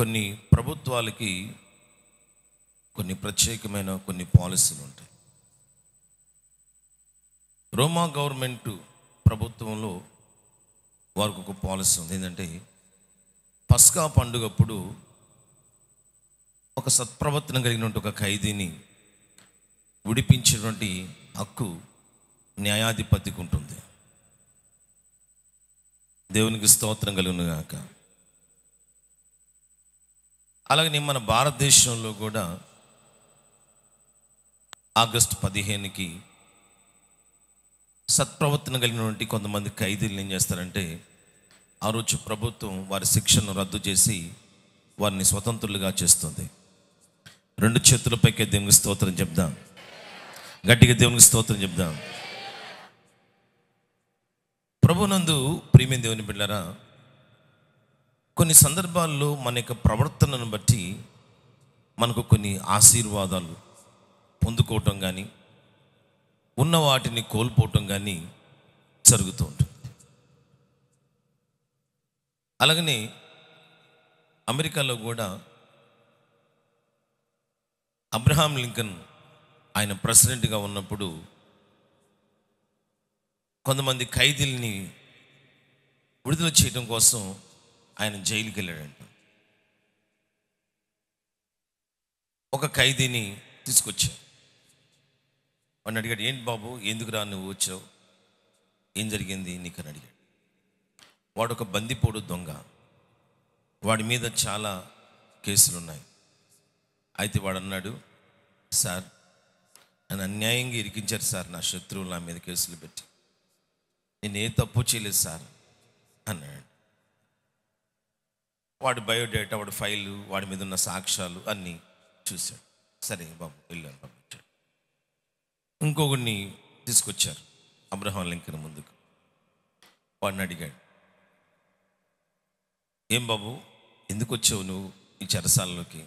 కొన్ని ప్రభుత్వాలకి కొన్ని ప్రత్యేకమైన కొన్ని పాలసీలు ఉంటాయి రోమా గవర్నమెంట్ ప్రభుత్వంలో వారికి ఒక పాలసీ ఉంది ఏంటంటే పస్కా పండుగప్పుడు ఒక సత్ప్రవర్తన కలిగినటువంటి ఒక ఖైదీని విడిపించేటువంటి హక్కు న్యాయాధిపతికి ఉంటుంది దేవునికి స్తోత్రం కలుగును గాక అలాగే మన భారతదేశంలో కూడా ఆగస్టు పదిహేనుకి సత్ప్రవర్తన కలిగినటువంటి కొంతమంది ఖైదీలు ఏం చేస్తారంటే ఆ రోజు ప్రభుత్వం వారి శిక్షను రద్దు చేసి వారిని స్వతంత్రులుగా చేస్తుంది రెండు చేతులపైకి దేవునికి స్తోత్రం చెప్దాం గట్టిగా దేవునికి స్తోత్రం చెప్దాం ప్రభునందు ప్రియమైన దేవుని బిడ్డరా కొన్ని సందర్భాల్లో మన యొక్క ప్రవర్తనను బట్టి మనకు కొన్ని ఆశీర్వాదాలు పొందుకోవటం కానీ ఉన్న వాటిని కోల్పోవటం కానీ జరుగుతూ ఉంటుంది అలాగనే అమెరికాలో కూడా అబ్రహాం లింకన్ ఆయన ప్రెసిడెంట్గా ఉన్నప్పుడు కొంతమంది ఖైదీల్ని విడుదల చేయడం కోసం ఆయన జైలుకి వెళ్ళాడంట ఒక ఖైదీని తీసుకొచ్చాడు వాడిని అడిగాడు ఏంటి బాబు ఎందుకురా నువ్వు వచ్చావు ఏం జరిగింది నీకు అని అడిగాడు వాడు ఒక బందిపోడు దొంగ వాడి మీద చాలా కేసులు ఉన్నాయి అయితే వాడు అన్నాడు సార్ నన్ను అన్యాయంగా ఇరికించారు సార్ నా శత్రువులు నా మీద కేసులు పెట్టి నేను ఏ తప్పు చేయలేదు సార్ అన్నాడు వాడి బయోడేటా వాడి ఫైలు వాడి మీద ఉన్న సాక్ష్యాలు అన్నీ చూశాడు సరే బాబు వెళ్ళాను పంపించాడు ఇంకొకరిని తీసుకొచ్చారు అబ్రహాం లింకన్ ముందుకు వాడిని అడిగాడు ఏం బాబు ఎందుకు వచ్చావు నువ్వు ఈ చెరసాలలోకి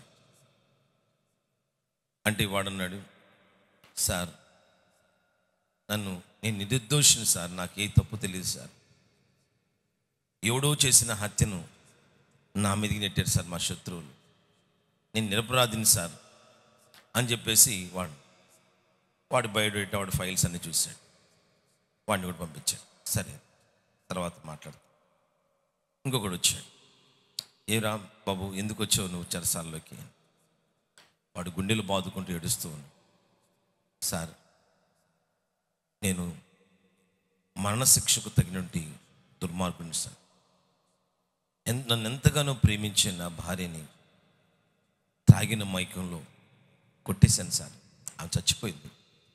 అంటే వాడన్నాడు సార్ నన్ను నేను నిర్దోషిని సార్ నాకు ఏ తప్పు తెలియదు సార్ ఎవడో చేసిన హత్యను నా మీదకి నెట్టారు సార్ మా శత్రువులు నేను నిరపరాధిని సార్ అని చెప్పేసి వాడు వాడి బయోడేటా వాడి ఫైల్స్ అన్నీ చూశాడు వాడిని కూడా పంపించాడు సరే తర్వాత మాట్లాడు ఇంకొకడు వచ్చాడు ఏ రా బాబు ఎందుకు వచ్చావు నువ్వు చెరసాల్లోకి వాడు గుండెలు బాదుకుంటూ ఏడుస్తూ ఉన్నాడు సార్ నేను మరణశిక్షకు తగినటువంటి దుర్మార్గుని సార్ ఎన్ నన్ను ఎంతగానో ప్రేమించే నా భార్యని తాగిన మైకంలో కొట్టేశాను సార్ ఆమె చచ్చిపోయింది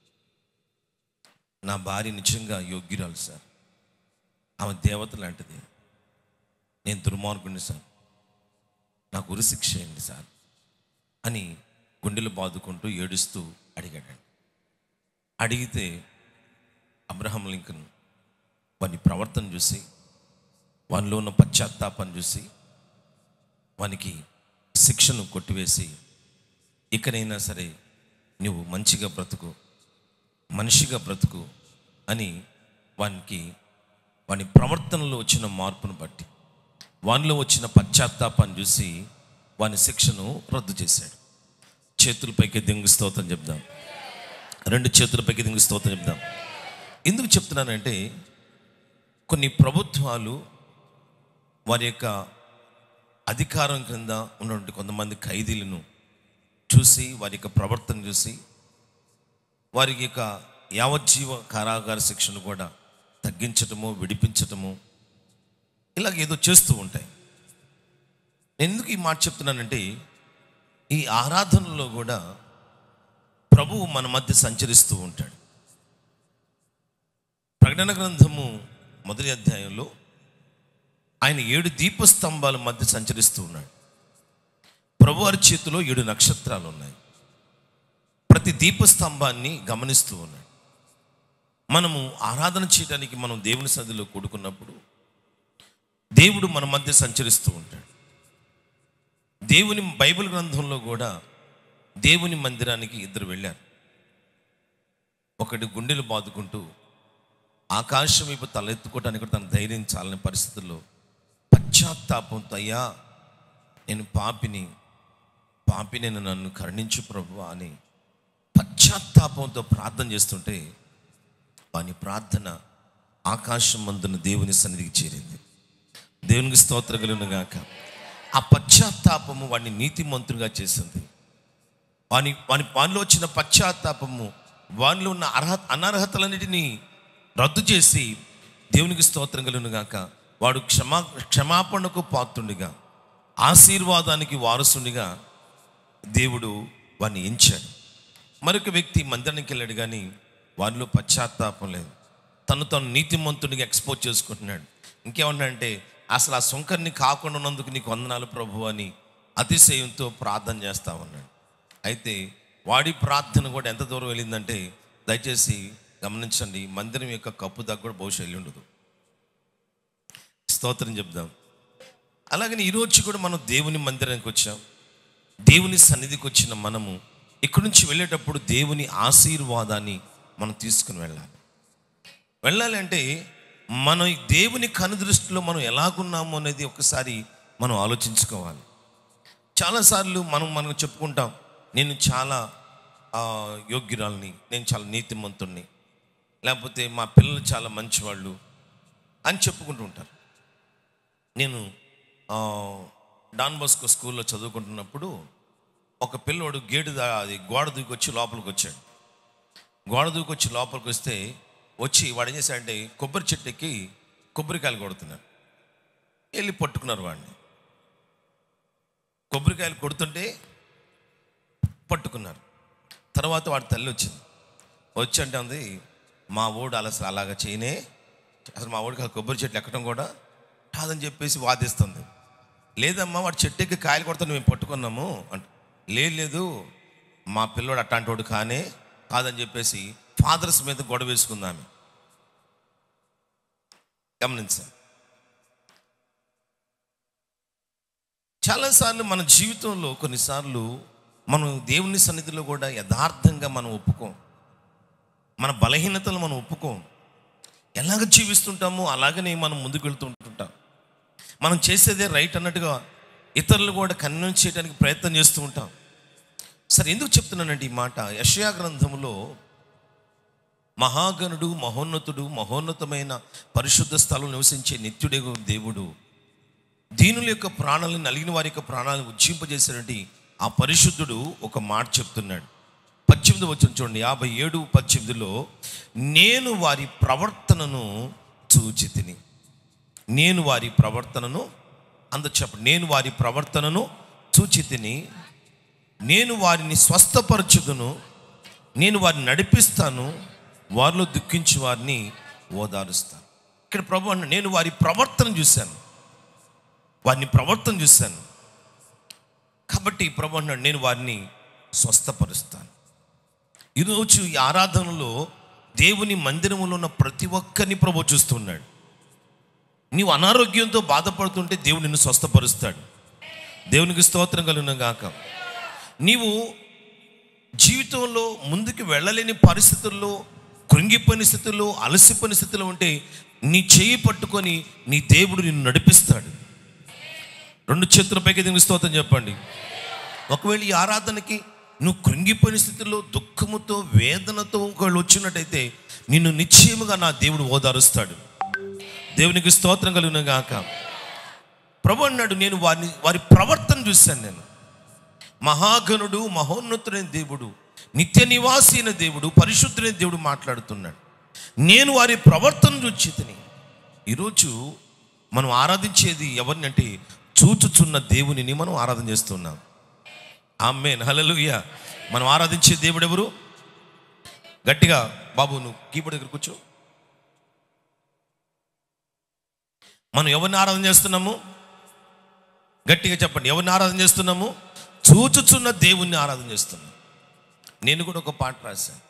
నా భార్య నిజంగా యోగ్యురాలు సార్ ఆమె దేవత లాంటిది నేను దుర్మార్గుని సార్ నాకు ఉరిశిక్ష అయింది సార్ అని గుండెలు బాదుకుంటూ ఏడుస్తూ అడిగాడండి అడిగితే అబ్రహం లింకన్ వాని ప్రవర్తన చూసి వానిలో ఉన్న పశ్చాత్తాపాన్ని చూసి వానికి శిక్షను కొట్టివేసి ఇకనైనా సరే నువ్వు మంచిగా బ్రతుకు మనిషిగా బ్రతుకు అని వానికి వాని ప్రవర్తనలో వచ్చిన మార్పును బట్టి వానిలో వచ్చిన పశ్చాత్తాపాన్ని చూసి వాని శిక్షను రద్దు చేశాడు చేతులపైకి దింగు స్తోత్రం చెప్దాం రెండు చేతులపైకి దింగు స్తోత్రం చెప్దాం ఎందుకు చెప్తున్నానంటే కొన్ని ప్రభుత్వాలు వారి యొక్క అధికారం క్రింద ఉన్నటువంటి కొంతమంది ఖైదీలను చూసి వారి యొక్క ప్రవర్తన చూసి వారి యొక్క యావజ్జీవ కారాగార శిక్షను కూడా తగ్గించటము విడిపించటము ఇలాగ ఏదో చేస్తూ ఉంటాయి నేను ఎందుకు ఈ మాట చెప్తున్నానంటే ఈ ఆరాధనలో కూడా ప్రభువు మన మధ్య సంచరిస్తూ ఉంటాడు ప్రకటన గ్రంథము మొదటి అధ్యాయంలో ఆయన ఏడు దీపస్తంభాల మధ్య సంచరిస్తూ ఉన్నాడు ప్రభు వారి చేతిలో ఏడు నక్షత్రాలు ఉన్నాయి ప్రతి దీపస్తంభాన్ని గమనిస్తూ ఉన్నాడు మనము ఆరాధన చేయడానికి మనం దేవుని సన్నిధిలో కూడుకున్నప్పుడు దేవుడు మన మధ్య సంచరిస్తూ ఉంటాడు దేవుని బైబిల్ గ్రంథంలో కూడా దేవుని మందిరానికి ఇద్దరు వెళ్ళారు ఒకటి గుండెలు బాదుకుంటూ ఆకాశం వైపు తలెత్తుకోవటానికి కూడా తన ధైర్యం చాలని పరిస్థితుల్లో పశ్చాత్తాపంతో అయ్యా నేను పాపిని పాపిని నన్ను కరుణించు ప్రభు అని పశ్చాత్తాపంతో ప్రార్థన చేస్తుంటే వాని ప్రార్థన ఆకాశం మందున దేవుని సన్నిధికి చేరింది దేవునికి స్తోత్ర గాక ఆ పశ్చాత్తాపము వాడిని నీతిమంతుడిగా చేసింది వాని వాని వానిలో వచ్చిన పశ్చాత్తాపము వానిలో ఉన్న అర్హత అనర్హతలన్నిటినీ రద్దు చేసి దేవునికి స్తోత్రం కలుగును గాక వాడు క్షమా క్షమాపణకు పాత్రుడిగా ఆశీర్వాదానికి వారసునిగా దేవుడు వాడిని ఎంచాడు మరొక వ్యక్తి మందిరానికి వెళ్ళాడు కానీ వారిలో పశ్చాత్తాపం లేదు తను తను నీతిమంతుడిగా ఎక్స్పోజ్ చేసుకుంటున్నాడు ఇంకేమన్నాడంటే అసలు ఆ సుంకర్ని కాకుండా ఉన్నందుకు నీకు వందనాలు ప్రభు అని అతిశయంతో ప్రార్థన చేస్తా ఉన్నాడు అయితే వాడి ప్రార్థన కూడా ఎంత దూరం వెళ్ళిందంటే దయచేసి గమనించండి మందిరం యొక్క కప్పు దగ్గర కూడా బహుశా వెళ్ళి ఉండదు స్తోత్రం చెప్దాం అలాగని ఈరోజు కూడా మనం దేవుని మందిరానికి వచ్చాం దేవుని సన్నిధికి వచ్చిన మనము ఇక్కడి నుంచి వెళ్ళేటప్పుడు దేవుని ఆశీర్వాదాన్ని మనం తీసుకుని వెళ్ళాలి వెళ్ళాలి అంటే మనం ఈ దేవుని కనుదృష్టిలో మనం ఎలాగున్నాము అనేది ఒకసారి మనం ఆలోచించుకోవాలి చాలాసార్లు మనం మనం చెప్పుకుంటాం నేను చాలా ఆ, యోగ్యురాల్ని నేను చాలా నీతిమంతుణ్ణి లేకపోతే మా పిల్లలు చాలా మంచివాళ్ళు అని చెప్పుకుంటూ ఉంటారు నేను ఆ, డాన్ బస్కో స్కూల్లో చదువుకుంటున్నప్పుడు ఒక పిల్లోడు గేటు దా- అది గోడ దూకి వచ్చి లోపలికి వచ్చాడు గోడ దూకి వచ్చి లోపలికి వస్తే వచ్చి వాడు ఏం చేశాడంటే కొబ్బరి చెట్టుకి కొబ్బరికాయలు కొడుతున్నాడు వెళ్ళి పట్టుకున్నారు వాడిని కొబ్బరికాయలు కొడుతుంటే పట్టుకున్నారు తర్వాత వాడి తల్లి వచ్చింది వచ్చి అంటే ఉంది మా ఓడు అలా అసలు అలాగా చేయనే అసలు మా ఓడికి ఆ కొబ్బరి చెట్లు ఎక్కడం కూడా కాదని చెప్పేసి వాదిస్తుంది లేదమ్మా వాడు చెట్టు ఎక్కి కాయలు కొడతాను మేము పట్టుకున్నాము అంట లేదు లేదు మా పిల్లోడు అట్లాంటి వాడు కానే కాదని చెప్పేసి ఫాదర్స్ మీద గొడవ వేసుకుందామె గమనించాలి చాలాసార్లు మన జీవితంలో కొన్నిసార్లు మనం దేవుని సన్నిధిలో కూడా యథార్థంగా మనం ఒప్పుకోం మన బలహీనతలు మనం ఒప్పుకోం ఎలాగ జీవిస్తుంటామో అలాగనే మనం ముందుకు వెళ్తూ ఉంటుంటాం మనం చేసేదే రైట్ అన్నట్టుగా ఇతరులు కూడా కన్విన్స్ చేయడానికి ప్రయత్నం చేస్తూ ఉంటాం సరే ఎందుకు చెప్తున్నానండి ఈ మాట యషయా గ్రంథంలో మహాగణుడు మహోన్నతుడు మహోన్నతమైన పరిశుద్ధ స్థలం నివసించే నిత్యుడే దేవుడు దీనుల యొక్క ప్రాణాలను నలిగిన వారి యొక్క ప్రాణాలను ఉజ్జింపజేసినటువంటి ఆ పరిశుద్ధుడు ఒక మాట చెప్తున్నాడు పద్దెనిమిది వచ్చిన చూడండి యాభై ఏడు పద్దెనిమిదిలో నేను వారి ప్రవర్తనను చూచి తిని నేను వారి ప్రవర్తనను అంద చెప్పండి నేను వారి ప్రవర్తనను చూచి తిని నేను వారిని స్వస్థపరచుదును నేను వారిని నడిపిస్తాను వారిలో దుఃఖించి వారిని ఓదారుస్తాను ఇక్కడ ప్రభు అన్న నేను వారి ప్రవర్తన చూశాను వారిని ప్రవర్తన చూశాను కాబట్టి ప్రభు అన్నాడు నేను వారిని స్వస్థపరుస్తాను ఈరోజు ఈ ఆరాధనలో దేవుని మందిరంలో ఉన్న ప్రతి ఒక్కరిని ప్రభు చూస్తున్నాడు నీవు అనారోగ్యంతో బాధపడుతుంటే దేవుడు నిన్ను స్వస్థపరుస్తాడు దేవునికి స్తోత్రం కలుగును గాక నీవు జీవితంలో ముందుకు వెళ్ళలేని పరిస్థితుల్లో కృంగిపోయిన స్థితిలో అలసిపోయిన స్థితిలో ఉంటే నీ చేయి పట్టుకొని నీ దేవుడు నిన్ను నడిపిస్తాడు రెండు చేతుల పైకి దేవుని స్తోత్రం చెప్పండి ఒకవేళ ఈ ఆరాధనకి నువ్వు కృంగిపోయిన స్థితిలో దుఃఖముతో వేదనతో ఒకవేళ వచ్చినట్టయితే నిన్ను నిశ్చయముగా నా దేవుడు ఓదారుస్తాడు దేవునికి స్తోత్రం కలిగిన గాక ప్రభు అన్నాడు నేను వారిని వారి ప్రవర్తన చూశాను నేను మహాగణుడు మహోన్నతుడైన దేవుడు నిత్య నివాసి అయిన దేవుడు పరిశుద్ధుడైన దేవుడు మాట్లాడుతున్నాడు నేను వారి ప్రవర్తన చూచి తిని ఈరోజు మనం ఆరాధించేది ఎవరిని అంటే చూచుచున్న దేవునిని మనం ఆరాధన చేస్తున్నాం ఆమెన్ హల్లెలూయా మనం ఆరాధించే దేవుడు ఎవరు గట్టిగా బాబు నువ్వు కీబోర్డ్ దగ్గర కూర్చో మనం ఎవరిని ఆరాధన చేస్తున్నాము గట్టిగా చెప్పండి ఎవరిని ఆరాధన చేస్తున్నాము చూచుచున్న దేవుణ్ణి ఆరాధన చేస్తున్నాం నేను కూడా ఒక పాట రాశాను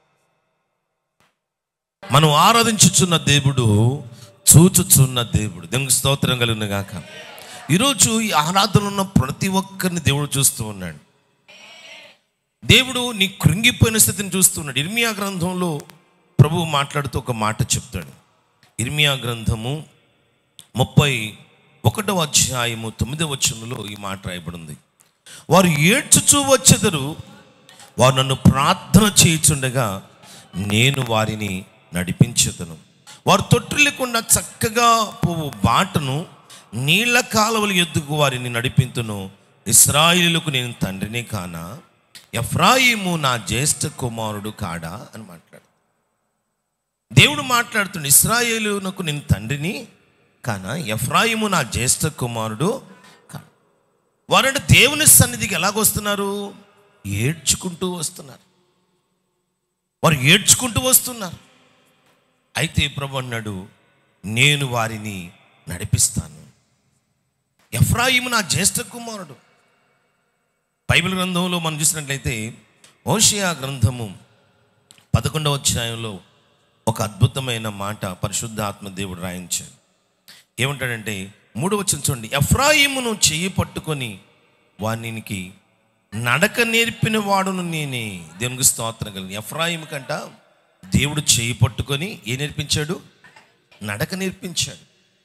మనం ఆరాధించుచున్న దేవుడు చూచుచున్న దేవుడు దేవునికి స్తోత్రం కలిగిన గాక ఈరోజు ఈ ఆరాధనలో ఉన్న ప్రతి ఒక్కరిని దేవుడు చూస్తూ ఉన్నాడు దేవుడు నీ కృంగిపోయిన స్థితిని చూస్తున్నాడు ఇర్మియా గ్రంథంలో ప్రభువు మాట్లాడుతూ ఒక మాట చెప్తాడు ఇర్మియా గ్రంథము ముప్పై ఒకటవ అధ్యాయము తొమ్మిదవ వచనంలో ఈ మాట రాయబడింది వారు ఏడ్చుచూ వచ్చెదరు వారు నన్ను ప్రార్థన చేయుచుండగా నేను వారిని నడిపించదను వారు తొట్టిల్లకుండా చక్కగా పోవు బాటను నీళ్ల కాలువల ఎద్దుకు వారిని నడిపింతును ఇస్రాయిలుకు నేను తండ్రిని కానా ఎఫ్రాయిము నా జ్యేష్ఠ కుమారుడు కాడా అని మాట్లాడు దేవుడు మాట్లాడుతుండు ఇస్రాయేలునకు నేను తండ్రిని కానా ఎఫ్రాయిము నా జ్యేష్ఠ కుమారుడు కాడు వారంటే దేవుని సన్నిధికి ఎలాగొస్తున్నారు ఏడ్చుకుంటూ వస్తున్నారు వారు ఏడ్చుకుంటూ వస్తున్నారు అయితే ప్రభు అన్నాడు నేను వారిని నడిపిస్తాను ఎఫ్రాయిము నా జ్యేష్ఠ కుమారుడు బైబిల్ గ్రంథంలో మనం చూసినట్లయితే ఓషియా గ్రంథము పదకొండవ అధ్యాయంలో ఒక అద్భుతమైన మాట పరిశుద్ధాత్మ దేవుడు రాయించాడు ఏమంటాడంటే మూడవ వచనం చూడండి ఎఫ్రాయిమును చెయ్యి పట్టుకొని వానికి నడక నేర్పిన వాడును నేనే దేవునికి స్తోత్రం కలిగి ఎఫ్రాయిం కంట దేవుడు చెయ్యి పట్టుకొని ఏ నేర్పించాడు నడక నేర్పించాడు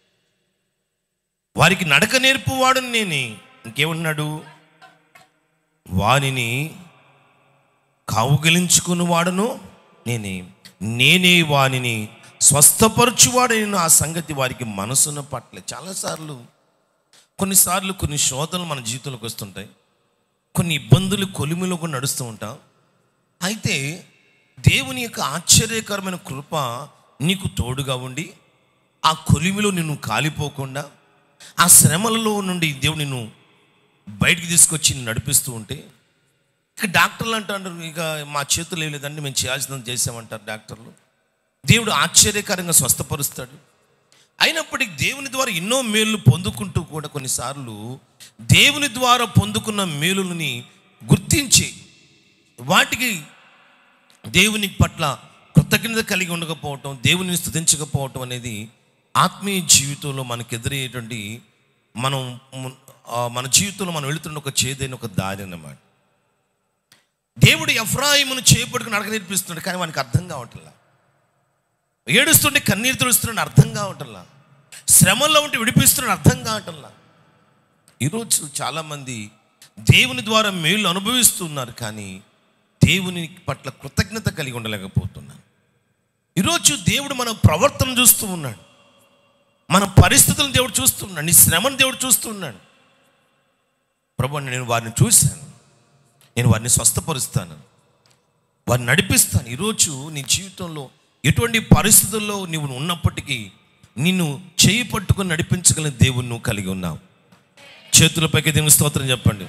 వారికి నడక నేర్పువాడు నేనే ఇంకేమన్నాడు వానిని కావుగిలించుకుని వాడును నేనే నేనే వానిని స్వస్థపరచువాడని ఆ సంగతి వారికి మనసున పట్ల చాలాసార్లు కొన్నిసార్లు కొన్ని శోధనలు మన జీవితంలోకి వస్తుంటాయి కొన్ని ఇబ్బందులు కొలిమిలో కూడా నడుస్తూ ఉంటాం అయితే దేవుని యొక్క ఆశ్చర్యకరమైన కృప నీకు తోడుగా ఉండి ఆ కొలిమిలో నిన్ను కాలిపోకుండా ఆ శ్రమలలో నుండి దేవుడు నిన్ను బయటికి తీసుకొచ్చి నిన్ను నడిపిస్తూ ఉంటే ఇక డాక్టర్లు అంటారు ఇక మా చేతులు లేదండి మేము చేయాల్సింది చేసామంటారు డాక్టర్లు దేవుడు ఆశ్చర్యకరంగా స్వస్థపరుస్తాడు అయినప్పటికీ దేవుని ద్వారా ఎన్నో మేలు పొందుకుంటూ కూడా కొన్నిసార్లు దేవుని ద్వారా పొందుకున్న మేలుని గుర్తించి వాటికి దేవుని పట్ల కృతజ్ఞత కలిగి ఉండకపోవటం దేవుని స్థుతించకపోవటం అనేది ఆత్మీయ జీవితంలో మనకు ఎదురయ్యేటువంటి మనం ము- ఆ, మన జీవితంలో మనం వెళుతున్న ఒక చేదైన ఒక దారి అన్నమాట దేవుడు ఎఫ్రాయిమును చేపట్టుకుని నడక నేర్పిస్తున్నాడు కానీ వానికి అర్థం కావట్లా ఏడుస్తుంటే కన్నీరు తుడుస్తున్నాడు అర్థం కావటంలా శ్రమల్లో ఉంటే విడిపిస్తున్నాడు అర్థం కావటంలా ఈరోజు చాలామంది దేవుని ద్వారా మేలు అనుభవిస్తున్నారు కానీ దేవుని పట్ల కృతజ్ఞత కలిగి ఉండలేకపోతున్నారు ఈరోజు దేవుడు మన ప్రవర్తన చూస్తూ ఉన్నాడు మన పరిస్థితులను దేవుడు చూస్తున్నాడు నీ శ్రమను దేవుడు చూస్తున్నాడు ప్రభు నేను వారిని చూశాను నేను వారిని స్వస్థపరుస్తాను వారిని నడిపిస్తాను ఈరోజు నీ జీవితంలో ఎటువంటి పరిస్థితుల్లో నీవు ఉన్నప్పటికీ నిన్ను చేయి పట్టుకొని నడిపించగలిగిన దేవుని నువ్వు కలిగి ఉన్నావు చేతులపైకి దేవుని స్తోత్రం చెప్పండి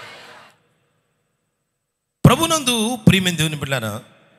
ప్రభునందు ప్రియమైన దేవుని బిడ్డారా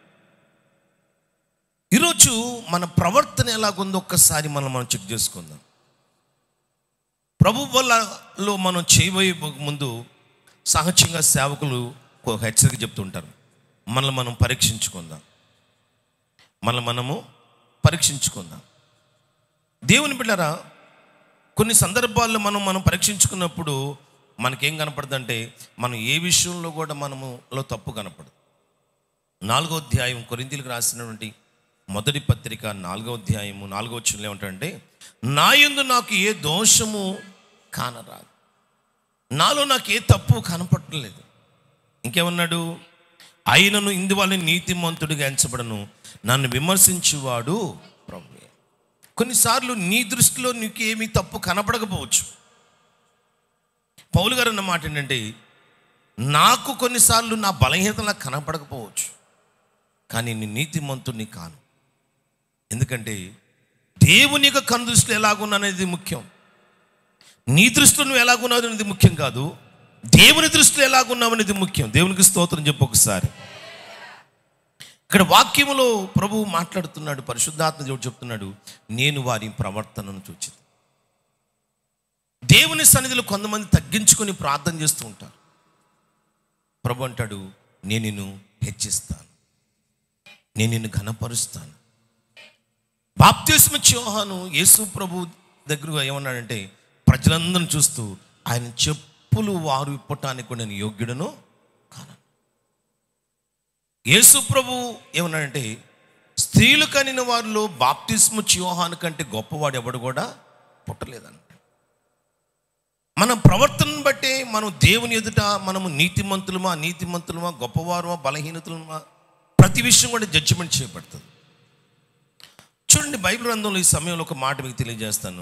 ఈరోజు మన ప్రవర్తన ఎలాగుందో ఒక్కసారి మనం మనం చెక్ చేసుకుందాం ప్రభు వల్లలో మనం చేయబోయే ముందు సహజంగా సేవకులు ఒక హెచ్చరిక చెప్తుంటారు మనల్ని మనం పరీక్షించుకుందాం మనల్ని మనము పరీక్షించుకుందాం దేవుని బిడ్డరా కొన్ని సందర్భాల్లో మనం మనం పరీక్షించుకున్నప్పుడు మనకేం కనపడుతుందంటే మనం ఏ విషయంలో కూడా మనము లో తప్పు కనపడదు నాలుగో అధ్యాయం కొరింతీలకు రాసినటువంటి మొదటి పత్రిక నాలుగో అధ్యాయము నాలుగో వచ్చిన ఏమంటాడంటే నా యందు నాకు ఏ దోషము కానరాదు నాలో నాకు ఏ తప్పు కనపడలేదు ఇంకేమన్నాడు ఆయనను ఇందువల్ల నీతిమంతుడిగా ఎంచబడను నన్ను విమర్శించువాడు ప్రభువే కొన్నిసార్లు నీ దృష్టిలో నీకు ఏమీ తప్పు కనపడకపోవచ్చు పౌలు గారు అన్న మాట ఏంటంటే నాకు కొన్నిసార్లు నా బలహీనతలా కనపడకపోవచ్చు కానీ నీ నీతిమంతుడిని కాను ఎందుకంటే దేవుని యొక్క కను దృష్టిలో ఎలాగున్నా అనేది ముఖ్యం నీ దృష్టిలో నువ్వు ఎలాగున్నావు అనేది ముఖ్యం కాదు దేవుని దృష్టిలో ఎలాగున్నావు అనేది ముఖ్యం దేవునికి స్తోత్రం చెప్పు ఒకసారి ఇక్కడ వాక్యములో ప్రభువు మాట్లాడుతున్నాడు పరిశుద్ధాత్మ దేవుడు చెప్తున్నాడు నేను వారి ప్రవర్తనను చూచి దేవుని సన్నిధిలో కొంతమంది తగ్గించుకొని ప్రార్థన చేస్తూ ఉంటారు ప్రభు అంటాడు నేను నిన్ను హెచ్చిస్తాను నేను నిన్ను ఘనపరుస్తాను బాప్తిస్మ యోహాను యేసు ప్రభు దగ్గర ఏమన్నాడంటే ప్రజలందరిని చూస్తూ ఆయన చెప్పులు వారు ఇప్పటానికి కూడా నేను యోగ్యుడను కాను యేసు ప్రభు ఏమన్నాడంటే స్త్రీలు కనిన వారిలో బాప్తిస్మ యోహాను కంటే గొప్పవాడు ఎవడు కూడా పుట్టలేదంట మన ప్రవర్తనను బట్టే మనం దేవుని ఎదుట మనము నీతిమంతులమా నీతిమంతులమా గొప్పవారమా బలహీనతులమా ప్రతి విషయం కూడా జడ్జిమెంట్ చేయబడుతుంది చూడండి బైబిల్ గ్రంథంలో ఈ సమయంలో ఒక మాట మీకు తెలియజేస్తాను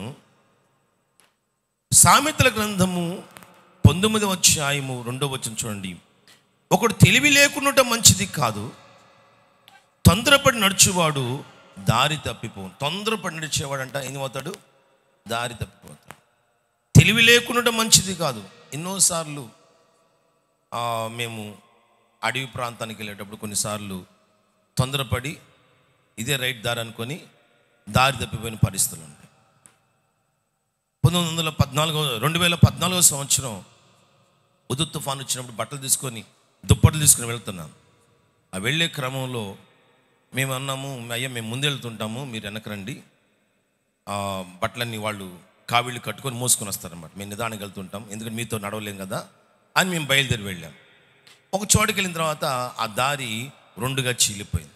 సామెతల గ్రంథము పంతొమ్మిదవ అధ్యాయము రెండవ వచ్చిన చూడండి ఒకడు తెలివి లేకుండా మంచిది కాదు తొందరపడి నడుచువాడు దారి తప్పిపో తొందరపడి నడిచేవాడంట ఏమవుతాడు దారి తప్పిపోతాడు తెలివి లేకుండా మంచిది కాదు ఎన్నోసార్లు ఆ, మేము అడవి ప్రాంతానికి వెళ్ళేటప్పుడు కొన్నిసార్లు తొందరపడి ఇదే రైట్ దారి అనుకొని దారి తప్పిపోయిన పరిస్థితులు ఉంటాయి పంతొమ్మిది వందల పద్నాలుగో రెండు వేల పద్నాలుగో సంవత్సరం ఉదు తుఫాన్ వచ్చినప్పుడు బట్టలు తీసుకొని దుప్పట్లు తీసుకొని వెళ్తున్నాం ఆ వెళ్ళే క్రమంలో మేము అన్నాము అయ్యా మేము ముందు వెళ్తుంటాము మీరు వెనక రండి ఆ బట్టలన్నీ వాళ్ళు కావిళ్ళు కట్టుకొని మోసుకొని వస్తారనమాట మేము నిదానికి వెళ్తుంటాం ఎందుకంటే మీతో నడవలేం కదా అని మేము బయలుదేరి వెళ్ళాం ఒక చోటుకి వెళ్ళిన తర్వాత ఆ దారి రెండుగా చీలిపోయింది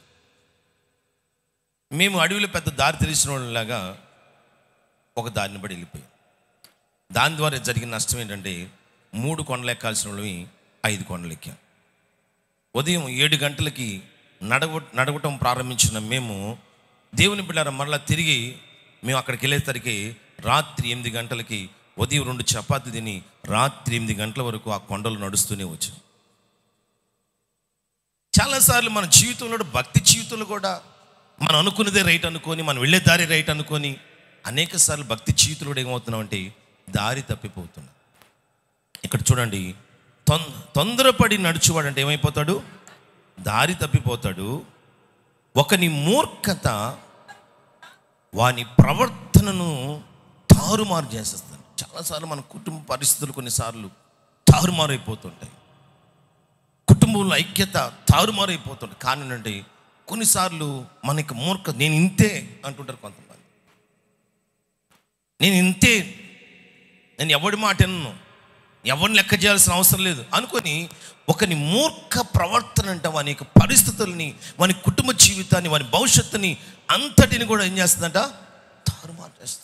మేము అడవిలో పెద్ద దారి తెలిసిన వాళ్ళలాగా ఒక దారిని బడి వెళ్ళిపోయాం దాని ద్వారా జరిగిన నష్టం ఏంటంటే మూడు కొండలు ఎక్కాల్సిన వాళ్ళవి ఐదు కొండలు ఎక్కాం ఉదయం ఏడు గంటలకి నడవ నడవటం ప్రారంభించిన మేము దేవుని బిడ్డారా మరలా తిరిగి మేము అక్కడికి వెళ్ళేసరికి రాత్రి ఎనిమిది గంటలకి ఉదయం రెండు చపాతి తిని రాత్రి ఎనిమిది గంటల వరకు ఆ కొండలు నడుస్తూనే వచ్చాం చాలాసార్లు మన జీవితంలో భక్తి జీవితంలో కూడా మనం అనుకున్నదే రైట్ అనుకొని మనం వెళ్ళే దారి రైట్ అనుకొని అనేక సార్లు భక్తి జీవితంలో కూడా ఏమవుతున్నామంటే దారి తప్పిపోతున్నాం ఇక్కడ చూడండి తొం తొందరపడి నడుచువాడంటే ఏమైపోతాడు దారి తప్పిపోతాడు ఒకని మూర్ఖత వాని ప్రవర్తనను తారుమారు చేసేస్తాడు చాలాసార్లు మన కుటుంబ పరిస్థితులు కొన్నిసార్లు తారుమారైపోతుంటాయి కుటుంబంలో ఐక్యత తారుమారైపోతుంది కానివ్వండి కొన్నిసార్లు మనకి మూర్ఖ నేను ఇంతే అంటుంటారు కొంతమంది నేను ఇంతే నేను ఎవడి మాట వినను ఎవరిని లెక్క చేయాల్సిన అవసరం లేదు అనుకొని ఒకని మూర్ఖ ప్రవర్తన అంట వాని యొక్క పరిస్థితుల్ని వాని కుటుంబ జీవితాన్ని వాని భవిష్యత్తుని అంతటిని కూడా ఏం చేస్తుందంట తారుమారు చేస్తుంది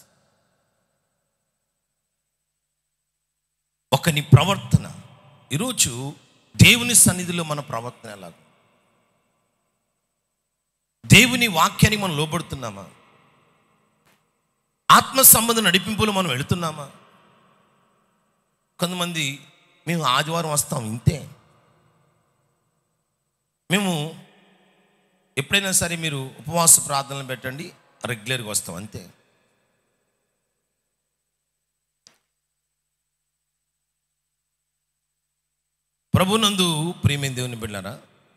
ఒకని ప్రవర్తన ఈరోజు దేవుని సన్నిధిలో మన ప్రవర్తన ఎలాగ దేవుని వాక్యానికి మనం లోబడుతున్నామా ఆత్మ సంబంధ నడిపింపులు మనం వెళుతున్నామా కొంతమంది మేము ఆదివారం వస్తాం ఇంతే మేము ఎప్పుడైనా సరే మీరు ఉపవాస ప్రార్థనలు పెట్టండి రెగ్యులర్గా వస్తాం అంతే ప్రభునందు ప్రియమైన దేవుని బిడ్డారా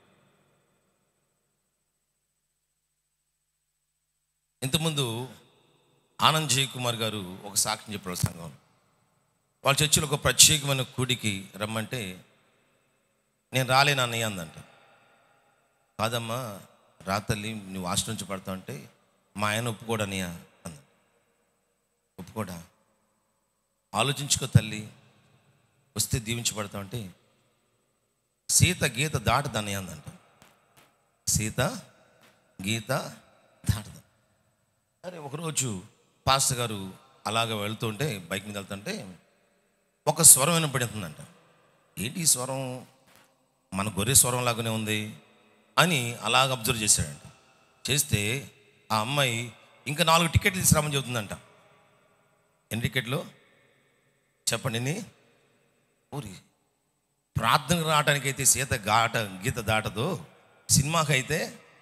ఇంతకుముందు ఆనంద్ జయ్ కుమార్ గారు ఒక సాక్ష్యం చెప్పారు సంఘం వాళ్ళ చర్చిలో ఒక ప్రత్యేకమైన కూడికి రమ్మంటే నేను రాలేను అన్నయ్య అందంట కాదమ్మా రా తల్లి నువ్వు హాస్టల్ నుంచి పడతావు అంటే మా ఆయన ఒప్పుకోడన్నయ్య అంద ఒప్పుకోడా ఆలోచించుకో తల్లి వస్తే దీవించబడతావు అంటే సీత గీత దాటదన్నయ్య అందంట సీత గీత దాటదు అరే ఒకరోజు పాస్టర్ గారు అలాగ వెళ్తుంటే బైక్ మీద వెళ్తుంటే ఒక స్వరం వినపడుతుందంట ఏంటి ఈ స్వరం మన గొర్రె స్వరం లాగానే ఉంది అని అలాగ అబ్జర్వ్ చేశాడంట చేస్తే ఆ అమ్మాయి ఇంకా నాలుగు టికెట్లు తీసుకురామని చెబుతుందంట ఎన్ని టికెట్లు చెప్పండి ఎన్ని ఊరి ప్రార్థనకు రావడానికైతే సీత గాట గీత దాటదు సినిమాకైతే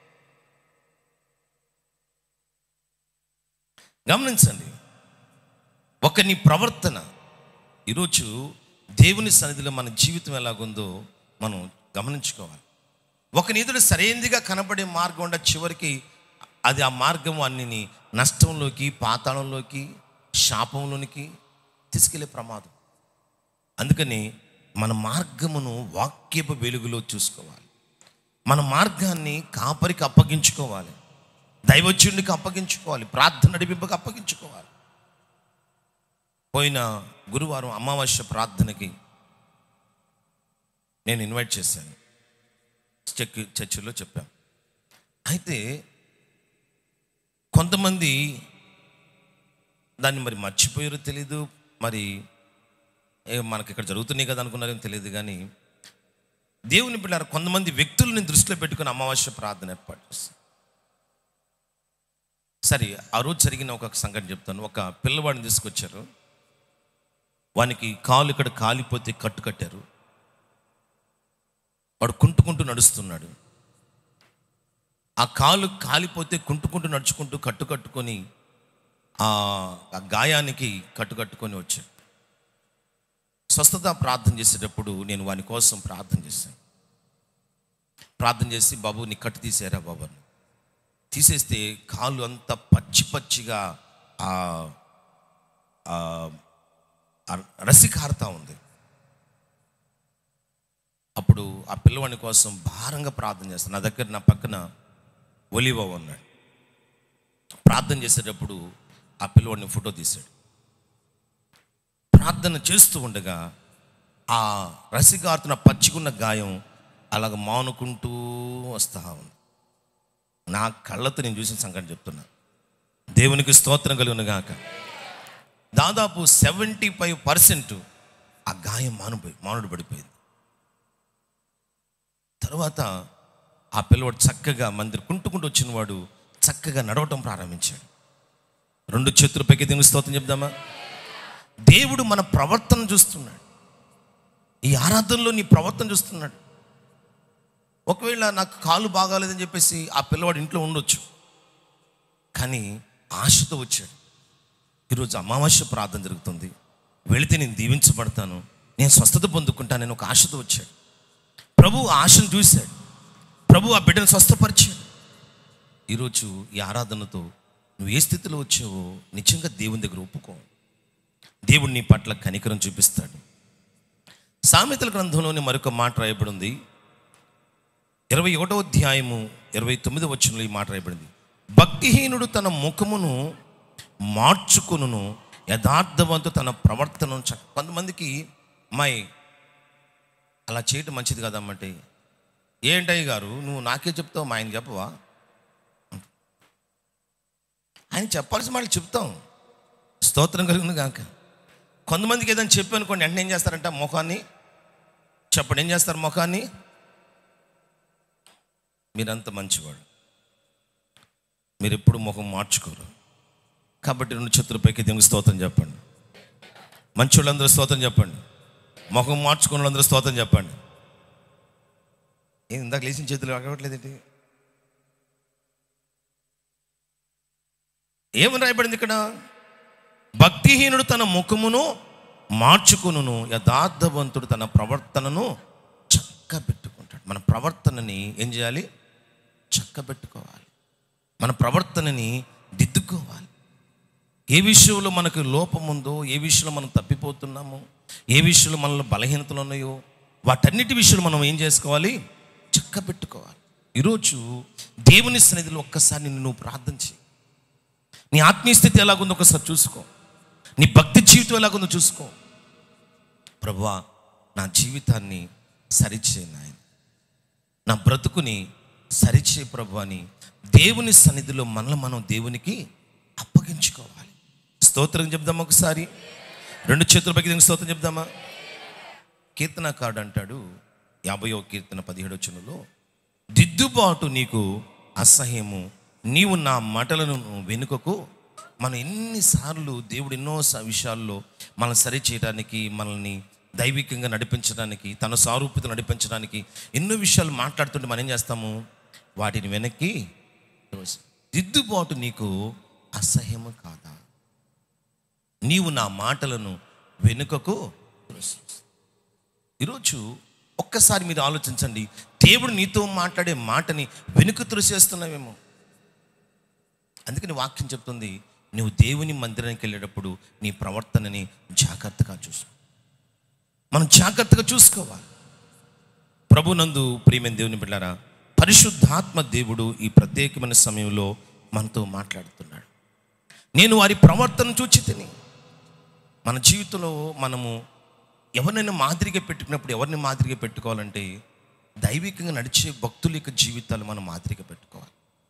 గమనించండి ఒక నీ ప్రవర్తన ఈరోజు దేవుని సన్నిధిలో మన జీవితం ఎలాగుందో మనం గమనించుకోవాలి ఒక నీతుడు సరైనదిగా కనబడే మార్గం ఉండ చివరికి అది ఆ మార్గం అన్నిని నష్టంలోకి పాతాళంలోకి శాపంలోనికి తీసుకెళ్లే ప్రమాదం అందుకని మన మార్గమును వాక్యపు వెలుగులో చూసుకోవాలి మన మార్గాన్ని కాపరికి అప్పగించుకోవాలి దైవజ్యునికి అప్పగించుకోవాలి ప్రార్థన నడిపింపకు అప్పగించుకోవాలి పోయిన గురువారం అమావాస్య ప్రార్థనకి నేను ఇన్వైట్ చేశాను చర్చ్ చర్చిలో చెప్పాం అయితే కొంతమంది దాన్ని మరి మర్చిపోయారో తెలీదు మరి ఏ మనకి ఇక్కడ జరుగుతున్నాయి కదా అనుకున్నారేం తెలియదు కానీ దేవుని పిల్లలు కొంతమంది వ్యక్తుల్ని దృష్టిలో పెట్టుకుని అమావాస్య ప్రార్థన ఏర్పాటు చేస్తారు సరే ఆ రోజు జరిగిన ఒక సంఘటన చెప్తాను ఒక పిల్లవాడిని తీసుకొచ్చారు వానికి కాలు ఇక్కడ కాలిపోతే కట్టు కట్టారు వాడు కుంటుకుంటూ నడుస్తున్నాడు ఆ కాలు కాలిపోతే కుంటుకుంటూ నడుచుకుంటూ కట్టు కట్టుకొని ఆ ఆ గాయానికి కట్టు కట్టుకొని వచ్చాడు స్వస్థత ప్రార్థన చేసేటప్పుడు నేను వాని కోసం ప్రార్థన చేశాను ప్రార్థన చేసి బాబు నీ కట్టు తీసారా బాబు అని తీసేస్తే కాలు అంతా పచ్చి పచ్చిగా ఆ ఆ ఆ రసి కారుతా ఉంది అప్పుడు ఆ పిల్లవాడి కోసం భారంగా ప్రార్థన చేస్తాను నా దగ్గర నా పక్కన ఒలివ ఉన్నాడు ప్రార్థన చేసేటప్పుడు ఆ పిల్లవాడిని ఫోటో తీశాడు ప్రార్థన చేస్తూ ఉండగా ఆ రసిగారుతున్న పచ్చికున్న గాయం అలాగ మానుకుంటూ వస్తా ఉంది నా కళ్ళతో నేను చూసిన సంగతి చెప్తున్నా దేవునికి స్తోత్రం కలుగును గాక దాదాపు సెవెంటీ ఫైవ్ పర్సెంట్ ఆ గాయం మానుపోయి మానుడు పడిపోయింది తర్వాత ఆ పిల్లవాడు చక్కగా మందిర్ కుంటుకుంటూ వచ్చిన వాడు చక్కగా నడవటం ప్రారంభించాడు రెండు చేతుల పైకి దేవుని స్తోత్రం చెప్దామా దేవుడు మన ప్రవర్తన చూస్తున్నాడు ఈ ఆరాధనలో నీ ప్రవర్తన చూస్తున్నాడు ఒకవేళ నాకు కాలు బాగాలేదని చెప్పేసి ఆ పిల్లవాడు ఇంట్లో ఉండొచ్చు కానీ ఆశతో వచ్చాడు ఈరోజు అమావాస్య ప్రార్థన జరుగుతుంది వెళితే నేను దీవించబడతాను నేను స్వస్థత పొందుకుంటాను నేను ఒక ఆశతో వచ్చాడు ప్రభు ఆ ఆశను చూశాడు ప్రభు ఆ బిడ్డను స్వస్థపరిచాడు ఈరోజు ఈ ఆరాధనతో నువ్వు ఏ స్థితిలో వచ్చావో నిజంగా దేవుని దగ్గర ఒప్పుకో దేవుడు నీ పట్ల కనికరం చూపిస్తాడు సామెతల గ్రంథంలోని మరొక మాట రాయబడి ఉంది ఇరవై ఒకటో అధ్యాయము ఇరవై తొమ్మిది వచ్చిన ఈ మాట రాయబడింది భక్తిహీనుడు తన ముఖమును మార్చుకును యథార్థవంతు తన ప్రవర్తనను చ కొంతమందికి అమ్మాయి అలా చేయటం మంచిది కదమ్మంటే ఏంటయ్య గారు నువ్వు నాకే చెప్తావు మా ఆయన చెప్పవా ఆయన చెప్పాల్సిన వాళ్ళు చెప్తాం స్తోత్రం కలిగింది కాక కొంతమందికి ఏదైనా చెప్పి అనుకోండి వెంటనే ఏం చేస్తారంట ముఖాన్ని చెప్పండి ఏం చేస్తారు ముఖాన్ని మీరంత మంచివాడు మీరు ఎప్పుడు ముఖం మార్చుకోరు కాబట్టి రెండు చేతుల పైకి దేవునికి స్తోత్రం చెప్పండి మంచి వాళ్ళందరూ స్తోత్రం చెప్పండి ముఖం మార్చుకున్న వాళ్ళందరూ స్తోత్రం చెప్పండి ఏం ఇందాక లేచిన చేతులు అడగట్లేదేంటి ఏమని రాయబడింది ఇక్కడ భక్తిహీనుడు తన ముఖమును మార్చుకును యథార్థవంతుడు తన ప్రవర్తనను చక్కబెట్టుకుంటాడు మన ప్రవర్తనని ఏం చేయాలి చక్కబెట్టుకోవాలి మన ప్రవర్తనని దిద్దుకోవాలి ఏ విషయంలో మనకు లోపం ఉందో ఏ విషయంలో మనం తప్పిపోతున్నామో ఏ విషయంలో మనలో బలహీనతలు ఉన్నాయో వాటన్నిటి విషయంలో మనం ఏం చేసుకోవాలి చక్కబెట్టుకోవాలి ఈరోజు దేవుని సన్నిధిలో ఒక్కసారి నిన్ను నువ్వు ప్రార్థన చేయి నీ ఆత్మీయ స్థితి ఎలాగుందో ఒకసారి చూసుకో నీ భక్తి జీవితం ఎలాగుందో చూసుకో ప్రభువా నా జీవితాన్ని సరిచేయి నాయన నా బ్రతుకుని సరిచే ప్రభు అని దేవుని సన్నిధిలో మనల్ని మనం దేవునికి అప్పగించుకోవాలి స్తోత్రం చెప్దామా ఒకసారి రెండు చేతుల పైకి దేవునికి స్తోత్రం చెప్దామా కీర్తనకారుడు అంటాడు యాభయో కీర్తన పదిహేడు వచనంలో దిద్దుబాటు నీకు అసహ్యము నీవు నా మాటలను వెనుకకు మనం ఎన్నిసార్లు దేవుడు ఎన్నో స- విషయాల్లో మనం సరి చేయడానికి మనల్ని దైవికంగా నడిపించడానికి తన సారూప్యత నడిపించడానికి ఎన్నో విషయాలు మాట్లాడుతుంటే మనం ఏం చేస్తాము వాటిని వెనక్కి తోసి- దిద్దుబాటు నీకు అసహ్యము కాదా నీవు నా మాటలను వెనుకకు త్రోసి. ఈరోజు ఒక్కసారి మీరు ఆలోచించండి దేవుడు నీతో మాట్లాడే మాటని వెనుక త్రోసేస్తున్నావేమో అందుకని వాక్యం చెప్తుంది నువ్వు దేవుని మందిరానికి వెళ్ళేటప్పుడు నీ ప్రవర్తనని జాగ్రత్తగా చూసుకో మనం జాగ్రత్తగా చూసుకోవాలి ప్రభునందు ప్రియమైన దేవుని బిడ్డారా పరిశుద్ధాత్మ దేవుడు ఈ ప్రత్యేకమైన సమయంలో మనతో మాట్లాడుతున్నాడు నేను వారి ప్రవర్తన చూచి తిని మన జీవితంలో మనము ఎవరినైనా మాదిరిగా పెట్టుకున్నప్పుడు ఎవరిని మాదిరిగా పెట్టుకోవాలంటే దైవికంగా నడిచే భక్తుల యొక్క జీవితాలు మనం మాదిరిగా పెట్టుకోవాలి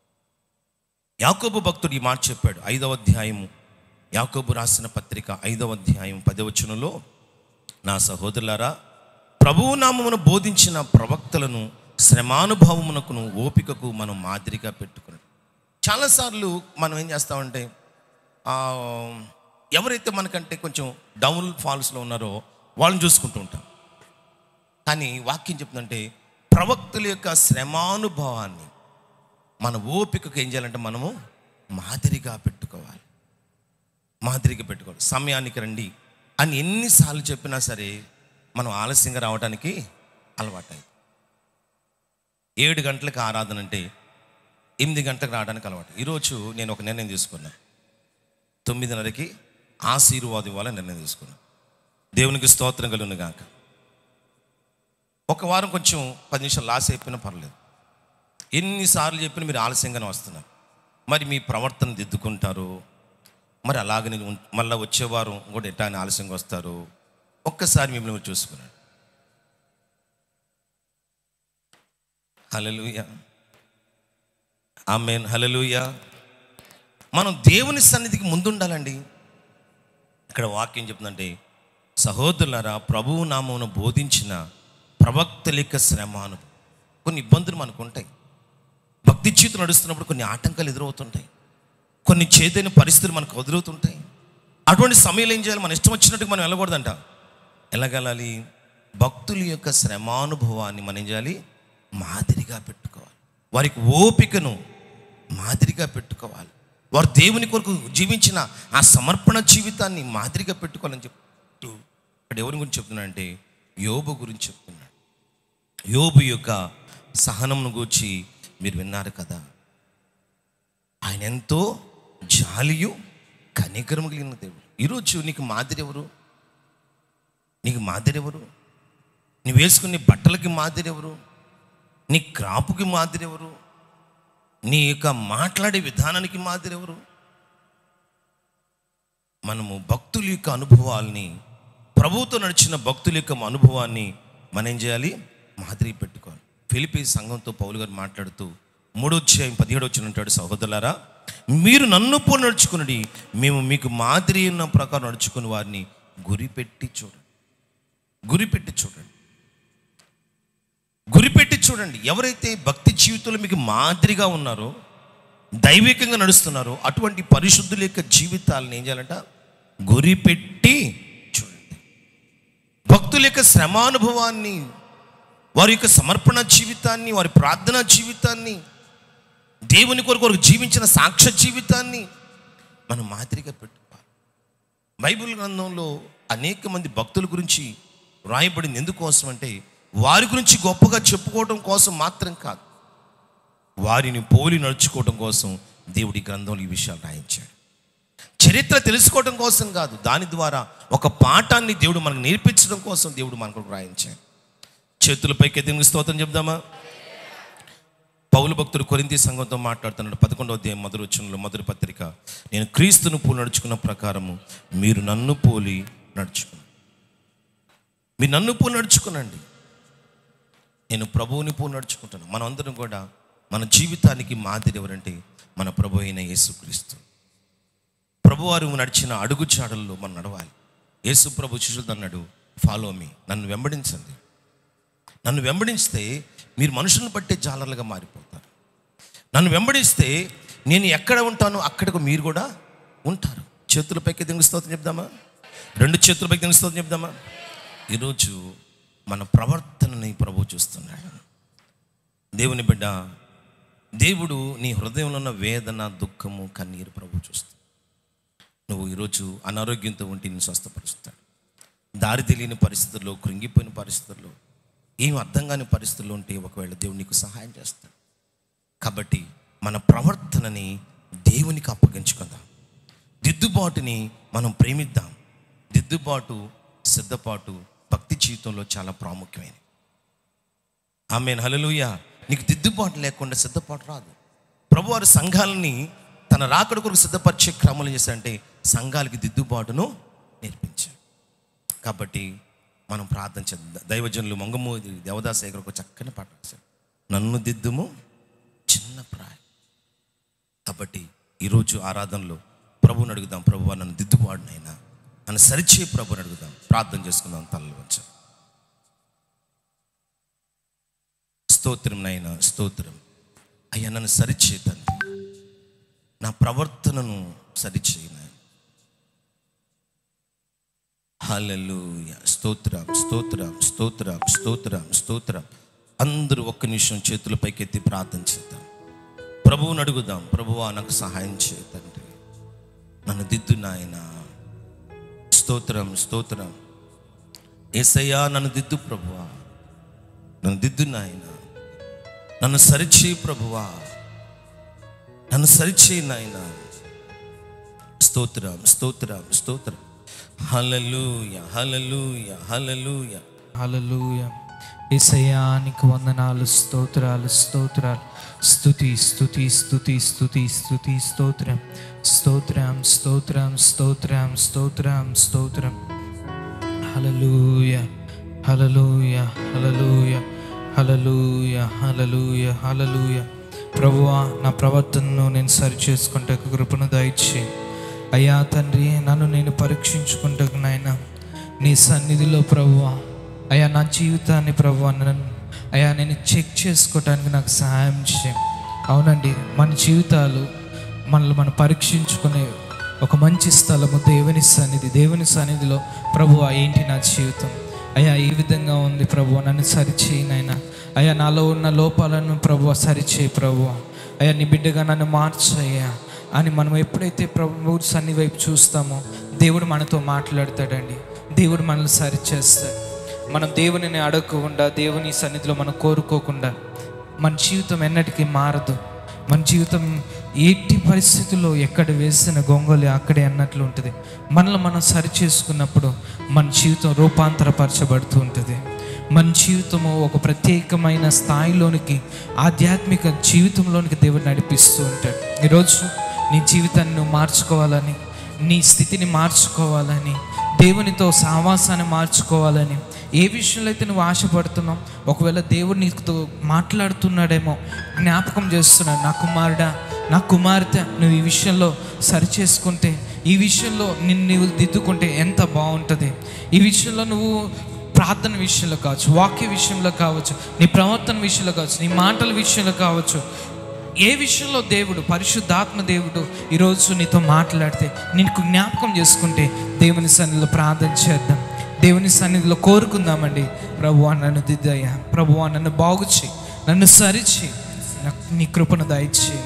యాకోబు భక్తుడు ఈ మాట చెప్పాడు ఐదవ అధ్యాయము యాకోబు రాసిన పత్రిక ఐదవ అధ్యాయం పదవచనంలో నా సహోదరులారా ప్రభువు నామమును బోధించిన ప్రవక్తలను శ్రమానుభవమునకును ఓపికకు మనం మాదిరిగా పెట్టుకుని చాలాసార్లు మనం ఏం చేస్తామంటే ఆ, ఎవరైతే మనకంటే కొంచెం డౌన్ ఫాల్స్లో ఉన్నారో వాళ్ళని చూసుకుంటూ ఉంటాం కానీ వాక్యం చెప్తుందంటే ప్రవక్తుల యొక్క శ్రమానుభవాన్ని మన ఓపికకు ఏం చేయాలంటే మనము మాదిరిగా పెట్టుకోవాలి మాదిరిగా పెట్టుకోవాలి సమయానికి రండి అని ఎన్నిసార్లు చెప్పినా సరే మనం ఆలస్యంగా రావడానికి అలవాటై ఏడు గంటలకు ఆరాధన అంటే ఎనిమిది గంటలకు రావడానికి అలవాటు ఈరోజు నేను ఒక నిర్ణయం తీసుకున్నా తొమ్మిదిన్నరకి ఆశీర్వాదం ఇవ్వాలని నిర్ణయం తీసుకున్నా దేవునికి స్తోత్రం కలుగును గాక ఒక వారం కొంచెం పది నిమిషాలు లాస్ అయిపోయినా పర్లేదు ఎన్నిసార్లు చెప్పినా మీరు ఆలస్యంగానే వస్తున్నారు మరి మీ ప్రవర్తన దిద్దుకుంటారు మరి అలాగని ఉం- మళ్ళీ వచ్చే వారం కూడా ఎట్టా అని ఆలస్యంగా వస్తారు ఒక్కసారి మిమ్మల్ని మీరు చూసుకున్నాడు హలలుయ ఆమెన్ హలలుయ మనం దేవుని సన్నిధికి ముందుండాలండి ఇక్కడ వాక్యం చెప్తుందంటే సహోదరులారా ప్రభువు నామమును బోధించిన ప్రవక్తల యొక్క శ్రమాను కొన్ని ఇబ్బందులు మనకు ఉంటాయి భక్తి జీవితం నడుస్తున్నప్పుడు కొన్ని ఆటంకాలు ఎదురవుతుంటాయి కొన్ని చేదైన పరిస్థితులు మనకు ఎదురవుతుంటాయి అటువంటి సమయంలో ఏం చేయాలి మన ఇష్టం వచ్చినట్టుగా మనం వెళ్ళకూడదంట వెళ్ళగలాలి భక్తుల యొక్క శ్రమానుభవాన్ని మనం ఏం చేయాలి మాదిరిగా పెట్టుకోవాలి వారికి ఓపికను మాదిరిగా పెట్టుకోవాలి వారు దేవుని కొరకు జీవించిన ఆ సమర్పణ జీవితాన్ని మాదిరిగా పెట్టుకోవాలని చెప్తూ ఇక్కడ ఎవరి గురించి చెప్తున్నాడంటే యోబు గురించి చెప్తున్నాడు యోబు యొక్క సహనంను గూర్చి మీరు విన్నారు కదా ఆయన ఎంతో జాలియు కనికరము కలిగిన దేవుడు ఈరోజు నీకు మాదిరి ఎవరు నీకు మాదిరి ఎవరు నువ్వు వేసుకునే బట్టలకి మాదిరి ఎవరు నీ క్రాపుకి మాదిరి ఎవరు నీ యొక్క మాట్లాడే విధానానికి మాదిరి ఎవరు మనము భక్తుల యొక్క అనుభవాల్ని ప్రభువుతో నడిచిన భక్తుల యొక్క అనుభవాన్ని మనం ఏం చేయాలి మాదిరి పెట్టుకోవాలి ఫిలిపి సంఘంతో పౌలు గారు మాట్లాడుతూ మూడో అధ్యాయం పదిహేడు వచ్చిన అంటాడు సహోదరులారా మీరు నన్ను పో నడుచుకున్నది మేము మీకు మాదిరి ఉన్న ప్రకారం నడుచుకుని వారిని గురిపెట్టి చూడండి గురిపెట్టి చూడండి గురిపెట్టి చూడండి ఎవరైతే భక్తి జీవితంలో మీకు మాదిరిగా ఉన్నారో దైవికంగా నడుస్తున్నారో అటువంటి పరిశుద్ధుల యొక్క జీవితాలను ఏం చేయాలంట గురిపెట్టి చూడండి భక్తుల యొక్క శ్రమానుభవాన్ని వారి యొక్క సమర్పణ జీవితాన్ని వారి ప్రార్థనా జీవితాన్ని దేవుని కొరకు కొరకు జీవించిన సాక్ష్య జీవితాన్ని మనం మాదిరిగా పెట్టుకోవాలి బైబిల్ గ్రంథంలో అనేక మంది భక్తుల గురించి రాయబడింది ఎందుకోసం అంటే వారి గురించి గొప్పగా చెప్పుకోవడం కోసం మాత్రం కాదు వారిని పోలి నడుచుకోవడం కోసం దేవుడి గ్రంథంలో ఈ విషయాలు రాయించాడు చరిత్ర తెలుసుకోవడం కోసం కాదు దాని ద్వారా ఒక పాఠాన్ని దేవుడు మనకు నేర్పించడం కోసం దేవుడు మనకు రాయించాడు చేతులపైకి దేవునికి స్తోత్రం చెప్దామా పౌలు భక్తుడు కొరింది సంఘంతో మాట్లాడుతున్నాడు పదకొండవ అధ్యాయం మొదటి వచ్చిన మొదటి పత్రిక నేను క్రీస్తును పోలి నడుచుకున్న ప్రకారము మీరు నన్ను పోలి నడుచుకున్నాను మీరు నన్ను పోలి నడుచుకునండి నేను ప్రభువుని పోలి నడుచుకుంటాను మనం అందరం కూడా మన జీవితానికి మాదిరి ఎవరంటే మన ప్రభు అయిన యేసుక్రీస్తు ప్రభువారు నడిచిన అడుగు చాడల్లో మనం నడవాలి యేసు ప్రభు శిష్యులతో అన్నాడు ఫాలో మీ నన్ను వెంబడించండి నన్ను వెంబడిస్తే మీరు మనుషులను పట్టే జాలర్లుగా మారిపోతారు నన్ను వెంబడిస్తే నేను ఎక్కడ ఉంటానో అక్కడకు మీరు కూడా ఉంటారు చేతులపైకి దేవుని స్తోత్రం చెప్దామా రెండు చేతులపైకి దేవుని స్తోత్రం చెప్దామా ఈరోజు మన ప్రవర్తనని ప్రభు చూస్తున్నాడు దేవుని బిడ్డ దేవుడు నీ హృదయంలో ఉన్న వేదన దుఃఖము కన్నీరు ప్రభు చూస్తాడు నువ్వు ఈరోజు అనారోగ్యంతో ఉంటే నేను స్వస్థపరుస్తాడు దారి తెలియని పరిస్థితుల్లో కృంగిపోయిన పరిస్థితుల్లో ఏం అర్థం కాని పరిస్థితుల్లో ఉంటే ఒకవేళ దేవుడు నీకు సహాయం చేస్తాడు కాబట్టి మన ప్రవర్తనని దేవునికి అప్పగించుకుందాం దిద్దుబాటుని మనం ప్రేమిద్దాం దిద్దుబాటు సిద్ధపాటు భక్తి జీవితంలో చాలా ప్రాముఖ్యమైనది ఆమె హలలుయ నీకు దిద్దుబాటు లేకుండా సిద్ధపాటు రాదు ప్రభువారు సంఘాలని తన రాకడ కొరకు సిద్ధపరిచే క్రమాలు చేశారంటే సంఘాలకి దిద్దుబాటును నేర్పించారు కాబట్టి మనం ప్రార్థన చేద్దాం దైవజనులు మంగమూది దేవదాస్ దగ్గరకు చక్కని పాట రాశారు నన్ను దిద్దుము చిన్న ప్రాయం కాబట్టి ఈరోజు ఆరాధనలో ప్రభువుని అడుగుదాం ప్రభు నన్ను దిద్దుబాటునైనా నన్ను సరిచే ప్రభుని అడుగుదాం ప్రార్థన చేసుకుందాం తలలు వచ్చాం స్తోత్రం నాయన స్తోత్రం అయ్యా నన్ను సరిచే తండ్రి నా ప్రవర్తనను సరిచేయి నాయన హల్లెలూయ స్తోత్రం స్తోత్రం స్తోత్రం స్తోత్రం స్తోత్రం అందరూ ఒక్క నిమిషం చేతుల పైకెత్తి ప్రార్థన చేద్దాం ప్రభువుని అడుగుదాం ప్రభువా నాకు సహాయం చేయ తండ్రి నన్ను దిద్దు నాయన స్తోత్రం స్తోత్రం ఏసయ్యా నన్ను దిద్దు ప్రభువా నన్ను దిద్దు నాయన నన్ను సరిచేయి ప్రభువా నన్ను సరిచేయి నాయన స్తోత్రం స్తోత్రం స్తోత్రం హల్లెలూయ హల్లెలూయ హల్లెలూయ హల్లెలూయ యేసయ్యా నీకు వందనాలు స్తోత్రాలు స్తోత్రాలు స్తుతి స్తుతి స్తుతి స్తుతి స్తుతి స్తోత్రం స్తోత్రం స్తోత్రం స్తోత్రం స్తోత్రం స్తోత్రం హల్లెలూయ హల్లెలూయ హల్లెలూయ హల్లెలూయ హల్లెలూయ హల్లెలూయ ప్రభువా నా ప్రవర్తనను నేను సరి చేసుకుంటే కృపను దయచేయి అయ్యా తండ్రి నన్ను నేను పరీక్షించుకుంటకు నాయన నీ సన్నిధిలో ప్రభువా అయ్యా నా జీవితాన్ని ప్రభువా నన్ను అయ్యా నేను చెక్ చేసుకోవటానికి నాకు సహాయం చేయం అవునండి మన జీవితాలు మనల్ని మనం పరీక్షించుకునే ఒక మంచి స్థలము దేవుని సన్నిధి దేవుని సన్నిధిలో ప్రభువా ఏంటి నా జీవితం అయ్యా ఈ విధంగా ఉంది ప్రభు నన్ను సరిచేయి నాయనా అయ్యా నాలో ఉన్న లోపాలను ప్రభు సరిచేయి ప్రభు అయ్యా నీ బిడ్డగా నన్ను మార్చయ్యా అని మనం ఎప్పుడైతే ప్రభు సన్ని వైపు చూస్తామో దేవుడు మనతో మాట్లాడతాడండి దేవుడు మనల్ని సరిచేస్తాడు మనం దేవునిని అడగకుండా దేవుని సన్నిధిలో మనం కోరుకోకుండా మన జీవితం ఎన్నటికీ మారదు మన జీవితం ఎట్టి పరిస్థితుల్లో ఎక్కడ వేసిన గొంగలి అక్కడే అన్నట్లు ఉంటుంది మనల్ని మనం సరి చేసుకున్నప్పుడు మన జీవితం రూపాంతరపరచబడుతూ ఉంటుంది మన జీవితము ఒక ప్రత్యేకమైన స్థాయిలోనికి ఆధ్యాత్మిక జీవితంలోనికి దేవుడు నడిపిస్తూ ఉంటాడు ఈరోజు నీ జీవితాన్ని నువ్వు మార్చుకోవాలని నీ స్థితిని మార్చుకోవాలని దేవునితో సహవాసాన్ని మార్చుకోవాలని ఏ విషయంలో అయితే నువ్వు ఆశపడుతున్నావు ఒకవేళ దేవుడు నీతో మాట్లాడుతున్నాడేమో జ్ఞాపకం చేస్తున్నాడు నా కుమారుడా నా కుమార్తె నువ్వు ఈ విషయంలో సరి చేసుకుంటే ఈ విషయంలో నిన్ను నువ్వు దిద్దుకుంటే ఎంత బాగుంటుంది ఈ విషయంలో నువ్వు ప్రార్థన విషయంలో కావచ్చు వాక్య విషయంలో కావచ్చు నీ ప్రవర్తన విషయంలో కావచ్చు నీ మాటల విషయంలో కావచ్చు ఏ విషయంలో దేవుడు పరిశుద్ధాత్మ దేవుడు ఈరోజు నీతో మాట్లాడితే నీకు జ్ఞాపకం చేసుకుంటే దేవుని సన్నిధిలో ప్రార్థన చేద్దాం దేవుని సన్నిధిలో కోరుకుందామండి ప్రభు నన్ను దిద్దయ్యా ప్రభు నన్ను బాగుచి నన్ను సరిచి నాకు నీ కృపను దయచేయి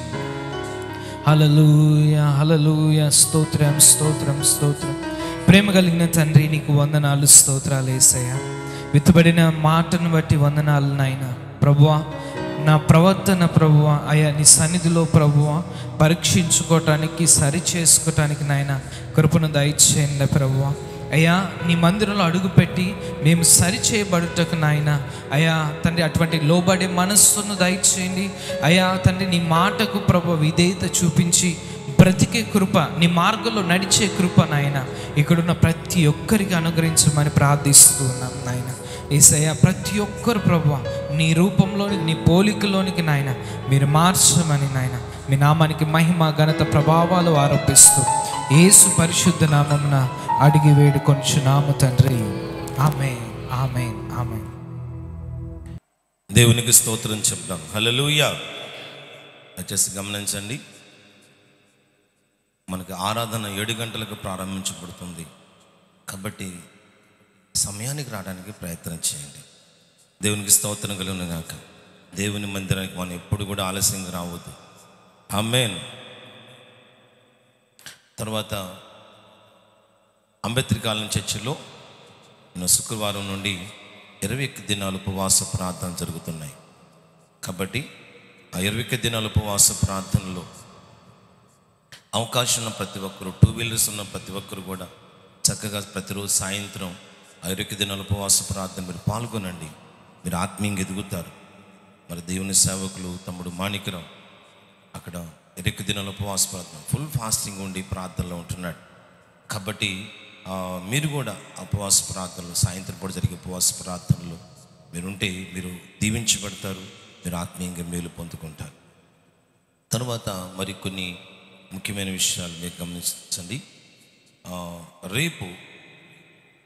హలలుయ హలలుయ స్తోత్రం స్తోత్రం స్తోత్రం ప్రేమ కలిగిన తండ్రి నీకు వందనాలు స్తోత్రాలు వేసయ్యా విత్తబడిన మాటను బట్టి వందనాలు నాయన ప్రభువా నా ప్రవర్తన ప్రభువా అయ్యా నీ సన్నిధిలో ప్రభువా పరీక్షించుకోవటానికి సరి చేసుకోవటానికి నాయన కృపను దయచేయండి ప్రభువా అయ్యా నీ మందిరంలో అడుగుపెట్టి మేము సరి చేయబడుటకు నాయన అయ్యా తండ్రి అటువంటి లోబడే మనస్సును దయచేయండి అయ్యా తండ్రి నీ మాటకు ప్రభు విధేయత చూపించి బ్రతికే కృప నీ మార్గంలో నడిచే కృప నాయన ఇక్కడున్న ప్రతి ఒక్కరికి అనుగ్రహించమని ప్రార్థిస్తూ ఉన్నాం నాయన ఏసయ్య ప్రతి ఒక్కరు ప్రభు నీ రూపంలోనికి నీ పోలికలోనికి నాయన మీరు మార్చమని నాయన మీ నామానికి మహిమ ఘనత ప్రభావాలు ఆరోపిస్తూ యేసు పరిశుద్ధ నామమున అడిగి వేడుకొంచు నామ తండ్రి ఆమె ఆమె ఆమె దేవునికి స్తోత్రం చెప్దాం హల్లెలూయా దయచేసి గమనించండి మనకి ఆరాధన ఏడు గంటలకు ప్రారంభించబడుతుంది కాబట్టి సమయానికి రావడానికి ప్రయత్నం చేయండి దేవునికి స్తోత్రం కలిగిన గాక దేవుని మందిరానికి మనం ఎప్పుడు కూడా ఆలస్యంగా రావద్దు ఆమెన్ తర్వాత అంబేద్కర్ కాలం చర్చిలో నిన్న శుక్రవారం నుండి ఇరవై ఒక్క దినాలు ఉపవాస ప్రార్థన జరుగుతున్నాయి కాబట్టి ఆ ఇరవై ఒక్క దినాల ఉపవాస ప్రార్థనలో అవకాశం ఉన్న ప్రతి ఒక్కరు టూ వీలర్స్ ఉన్న ప్రతి ఒక్కరు కూడా చక్కగా ప్రతిరోజు సాయంత్రం ఆ ఇరవై ఒక్క దినాల ఉపవాస ప్రార్థన మీరు పాల్గొనండి మీరు ఆత్మీయంగా ఎదుగుతారు మరి దేవుని సేవకులు తమ్ముడు మాణిక్యరావు అక్కడ ఇరవై ఒక్క దినాల ఉపవాస ప్రార్థన ఫుల్ ఫాస్టింగ్ ఉండి ప్రార్థనలో ఉంటున్నాడు కాబట్టి ఆ, మీరు కూడా ఆ ఉపవాస ప్రార్థనలు సాయంత్రం పూట జరిగే ఉపవాస ప్రార్థనలు మీరుంటే మీరు దీవించబడతారు మీరు ఆత్మీయంగా మేలు పొందుకుంటారు తర్వాత మరి కొన్ని ముఖ్యమైన విషయాలు మీరు గమనించండి ఆ, రేపు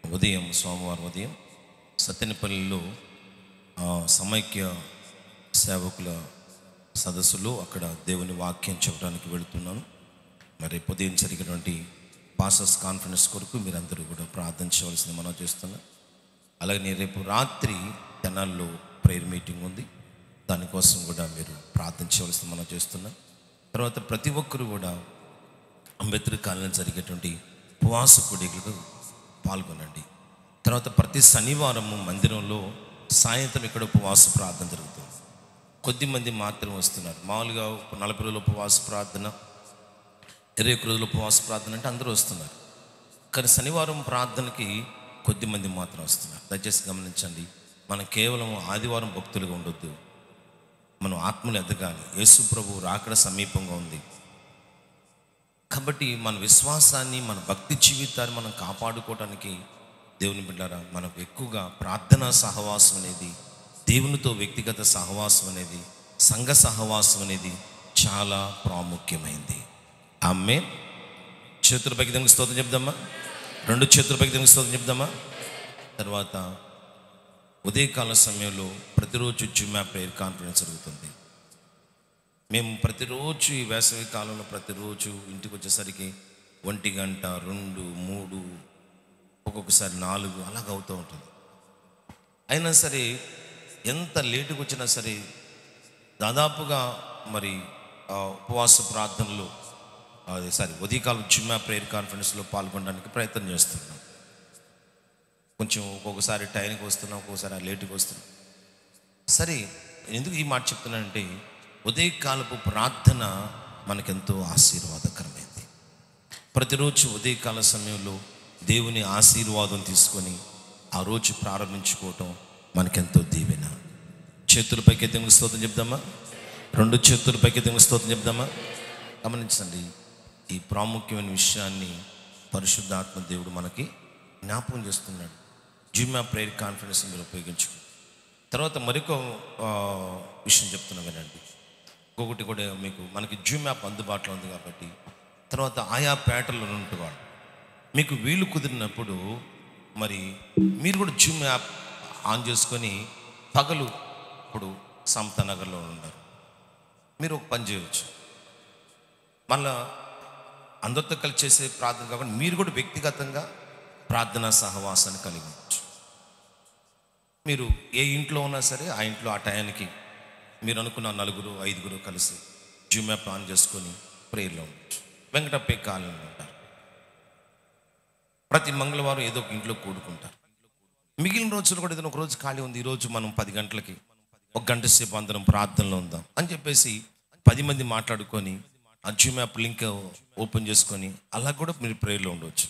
ఉదయం సోమవారం ఉదయం సత్తెనపల్లిలో ఆ, సమైక్య సేవకుల సదస్సులో అక్కడ దేవుని వాక్యం చెప్పడానికి వెళుతున్నాను మరి ఉదయం జరిగినటువంటి పాసస్ కాన్ఫరెన్స్ కొరకు మీరందరూ కూడా ప్రార్థన చేయవలసింది మనం చేస్తున్నాం అలాగే రేపు రాత్రి తెనాల్లో ప్రేయర్ మీటింగ్ ఉంది దానికోసం కూడా మీరు ప్రార్థన చేయవలసింది మనం చేస్తున్నాం తర్వాత ప్రతి ఒక్కరు కూడా అంబేద్కర్ కాలనీ జరిగేటువంటి ఉపవాస కూడికలకు పాల్గొనండి తర్వాత ప్రతి శనివారము మందిరంలో సాయంత్రం ఇక్కడ ఉపవాస ప్రార్థన జరుగుతుంది కొద్ది మంది మాత్రం వస్తున్నారు మామూలుగా ఒక నలభై రోజుల ఉపవాస ప్రార్థన ఇరవై ఒక్క రోజుల ఉపవాస ప్రార్థన అంటే అందరూ వస్తున్నారు కానీ శనివారం ప్రార్థనకి కొద్ది మంది మాత్రం వస్తున్నారు దయచేసి గమనించండి మనం కేవలం ఆదివారం భక్తులుగా ఉండొద్దు మనం ఆత్మలు ఎదగాలి యేసు ప్రభు రాకడ సమీపంగా ఉంది కాబట్టి మన విశ్వాసాన్ని మన భక్తి జీవితాన్ని మనం కాపాడుకోవడానికి దేవుని బిడ్డారా మనకు ఎక్కువగా ప్రార్థనా సహవాసం అనేది దేవునితో వ్యక్తిగత సహవాసం అనేది సంఘ సహవాసం అనేది చాలా ప్రాముఖ్యమైంది ఆమె చేతుల పైకి దేవునికి స్తోత్రం చెప్దామా రెండు చేతుల పైకి దేవునికి స్తోత్రం చెప్దామా తర్వాత ఉదయకాల సమయంలో ప్రతిరోజు జుమ్మా ప్రేయర్ కాన్ఫరెన్స్ జరుగుతుంది మేము ప్రతిరోజు ఈ వేసవి కాలంలో ప్రతిరోజు ఇంటికి వచ్చేసరికి ఒంటి గంట రెండు మూడు ఒక్కొక్కసారి నాలుగు అలాగ అవుతూ ఉంటుంది అయినా సరే ఎంత లేటుగా వచ్చినా సరే దాదాపుగా మరి ఆ, ఉపవాస ప్రార్థనలు అదే సారీ ఉదయకాలం జిమ్మా ప్రేయర్ కాన్ఫరెన్స్లో పాల్గొనడానికి ప్రయత్నం చేస్తున్నాం కొంచెం ఒక్కొక్కసారి టైంకి వస్తున్నాం ఒక్కొక్కసారి లేటుగా వస్తున్నాం సరే ఎందుకు ఈ మాట చెప్తున్నానంటే ఉదయకాలపు ప్రార్థన మనకెంతో ఆశీర్వాదకరమైంది ప్రతిరోజు ఉదయకాల సమయంలో దేవుని ఆశీర్వాదం తీసుకొని ఆ రోజు ప్రారంభించుకోవటం మనకెంతో దీవెన చేతులపైకి దేవునికి స్తోత్రం చెప్దామా రెండు చేతులపైకి దేవునికి స్తోత్రం చెప్దామా గమనించండి ఈ ప్రాముఖ్యమైన విషయాన్ని పరిశుద్ధాత్మ దేవుడు మనకి జ్ఞాపకం చేస్తున్నాడు జిమ్మా ప్రేయర్ కాన్ఫరెన్స్ మీరు ఉపయోగించుకో తర్వాత మరొక ఆ, విషయం చెప్తున్నా వినండి ఇంకొకటి కూడా మీకు మనకి జూమ్ యాప్ అందుబాటులో ఉంది కాబట్టి తర్వాత ఆయా పేటల్లో ఉంటువాడు మీకు వీలు కుదిరినప్పుడు మరి మీరు కూడా జూమ్ యాప్ ఆన్ చేసుకొని పగలు ఇప్పుడు సమతా నగర్లో ఉన్నారు మీరు ఒక పని చేయవచ్చు మళ్ళా అందరితో కలిసి చేసే ప్రార్థన కాకుండా మీరు కూడా వ్యక్తిగతంగా ప్రార్థనా సహవాసాన్ని కలిగి ఉండొచ్చు మీరు ఏ ఇంట్లో ఉన్నా సరే ఆ ఇంట్లో ఆ టయానికి మీరు అనుకున్న నలుగురు ఐదుగురు కలిసి జూమ్ యాప్ ఆన్ చేసుకొని ప్రేయర్లో ఉండొచ్చు వెంకటప్పే కాలనీలో ఉంటారు ప్రతి మంగళవారం ఏదో ఒక ఇంట్లో కూడుకుంటారు మిగిలిన రోజులు కూడా ఏదైనా ఒక రోజు ఖాళీ ఉంది ఈరోజు మనం పది గంటలకి ఒక గంట సేపు అందరం ప్రార్థనలో ఉందాం అని చెప్పేసి పది మంది మాట్లాడుకొని ఆ జూమ్ యాప్ లింక్ ఓపెన్ చేసుకొని అలా కూడా మీరు ప్రేయర్లో ఉండవచ్చు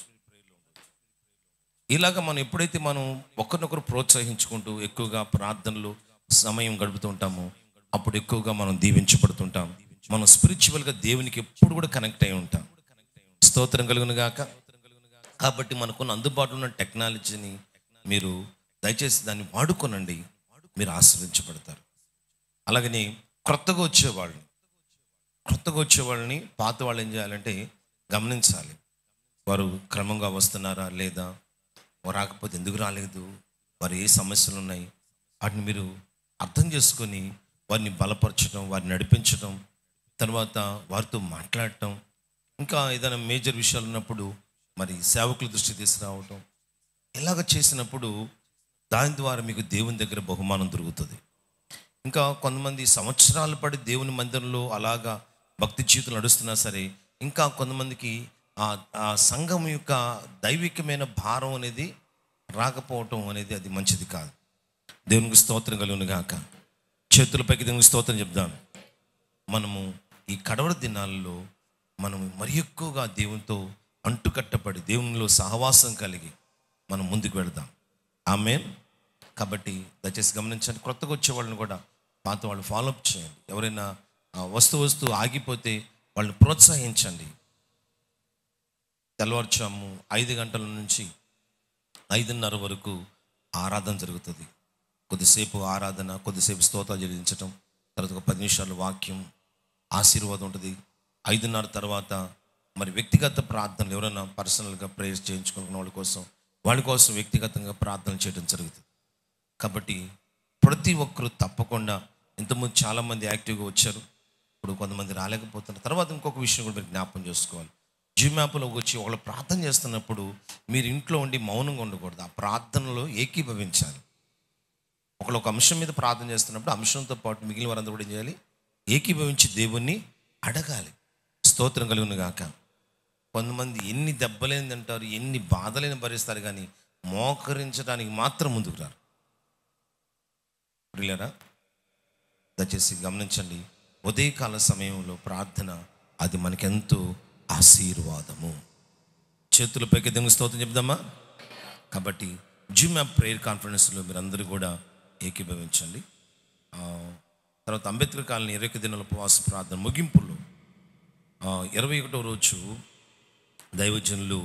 ఇలాగ మనం ఎప్పుడైతే మనం ఒకరినొకరు ప్రోత్సహించుకుంటూ ఎక్కువగా ప్రార్థనలు సమయం గడుపుతూ ఉంటామో అప్పుడు ఎక్కువగా మనం దీవించబడుతుంటాం మనం స్పిరిచువల్గా దేవునికి ఎప్పుడు కూడా కనెక్ట్ అయి ఉంటాం స్తోత్రం కలుగును గాక కాబట్టి మనకున్న అందుబాటులో ఉన్న టెక్నాలజీని మీరు దయచేసి దాన్ని వాడుకోనండి మీరు ఆశ్రయించబడతారు అలాగని క్రొత్తగా వచ్చేవాళ్ళని కొత్తగా వచ్చే వాళ్ళని పాత వాళ్ళు ఏం చేయాలంటే గమనించాలి వారు క్రమంగా వస్తున్నారా లేదా వారు రాకపోతే ఎందుకు రాలేదు వారు ఏ సమస్యలు ఉన్నాయి వాటిని మీరు అర్థం చేసుకొని వారిని బలపరచడం వారిని నడిపించడం తర్వాత వారితో మాట్లాడటం ఇంకా ఏదైనా మేజర్ విషయాలు ఉన్నప్పుడు మరి సేవకుల దృష్టి తీసుకురావటం ఇలాగ చేసినప్పుడు దాని ద్వారా మీకు దేవుని దగ్గర బహుమానం దొరుకుతుంది ఇంకా కొంతమంది సంవత్సరాలు పడి దేవుని మందిరంలో అలాగా భక్తి జీవితం నడుస్తున్నా సరే ఇంకా కొంతమందికి ఆ ఆ సంఘం యొక్క దైవికమైన భారం అనేది రాకపోవటం అనేది అది మంచిది కాదు దేవునికి స్తోత్రం కలుగును గాక చేతులపైకి దేవునికి స్తోత్రం చెప్దాం మనము ఈ కడవర దినాల్లో మనం మరి ఎక్కువగా దేవునితో అంటుకట్టబడి దేవునిలో సహవాసం కలిగి మనం ముందుకు వెళదాం ఆమె కాబట్టి దయచేసి గమనించండి కొత్తగా వచ్చే వాళ్ళని కూడా పాత వాళ్ళు ఫాలో అప్ చేయండి ఎవరైనా ఆ, వస్తూ వస్తూ ఆగిపోతే వాళ్ళని ప్రోత్సహించండి తెల్లవారుచాము ఐదు గంటల నుంచి ఐదున్నర వరకు ఆరాధన జరుగుతుంది కొద్దిసేపు ఆరాధన కొద్దిసేపు స్తోత్రాలు చెల్లించటం తర్వాత ఒక పది నిమిషాలు వాక్యం ఆశీర్వాదం ఉంటుంది ఐదున్నర తర్వాత మరి వ్యక్తిగత ప్రార్థనలు ఎవరైనా పర్సనల్గా ప్రేయర్స్ చేయించుకున్న వాళ్ళ కోసం వాళ్ళ కోసం వ్యక్తిగతంగా ప్రార్థన చేయడం జరుగుతుంది కాబట్టి ప్రతి ఒక్కరు తప్పకుండా ఇంతకుముందు చాలామంది యాక్టివ్గా వచ్చారు ఇప్పుడు కొంతమంది రాలేకపోతున్నారు తర్వాత ఇంకొక విషయం కూడా మీరు జ్ఞాపకం చేసుకోవాలి జిమ్ యాప్లో వచ్చి వాళ్ళు ప్రార్థన చేస్తున్నప్పుడు మీరు ఇంట్లో ఉండి మౌనంగా ఉండకూడదు ఆ ప్రార్థనలో ఏకీభవించాలి ఒకళ్ళు ఒక అంశం మీద ప్రార్థన చేస్తున్నప్పుడు అంశంతో పాటు మిగిలిన వారందరూ కూడా ఏం చేయాలి ఏకీభవించి దేవుణ్ణి అడగాలి స్తోత్రం కలుగును గాక కొంతమంది ఎన్ని దెబ్బలేని తింటారు ఎన్ని బాధలేని భరిస్తారు కానీ మోకరించడానికి మాత్రం ముందుకు రారు ప్రియులరా దయచేసి గమనించండి ఉదయకాల సమయంలో ప్రార్థన అది మనకెంతో ఆశీర్వాదము చేతుల పైకి దెంగు స్తోత్రం చెప్దామా కాబట్టి జిమ్ యాప్ ప్రేయర్ కాన్ఫరెన్స్లో మీరందరూ కూడా ఏకీభవించండి ఆ, తర్వాత అంబేద్కర్ కాలనీ ఇరవై ఒక దినాల ఉపవాస ప్రార్థన ముగింపులో ఆ, ఇరవై ఒకటో రోజు దైవజనులు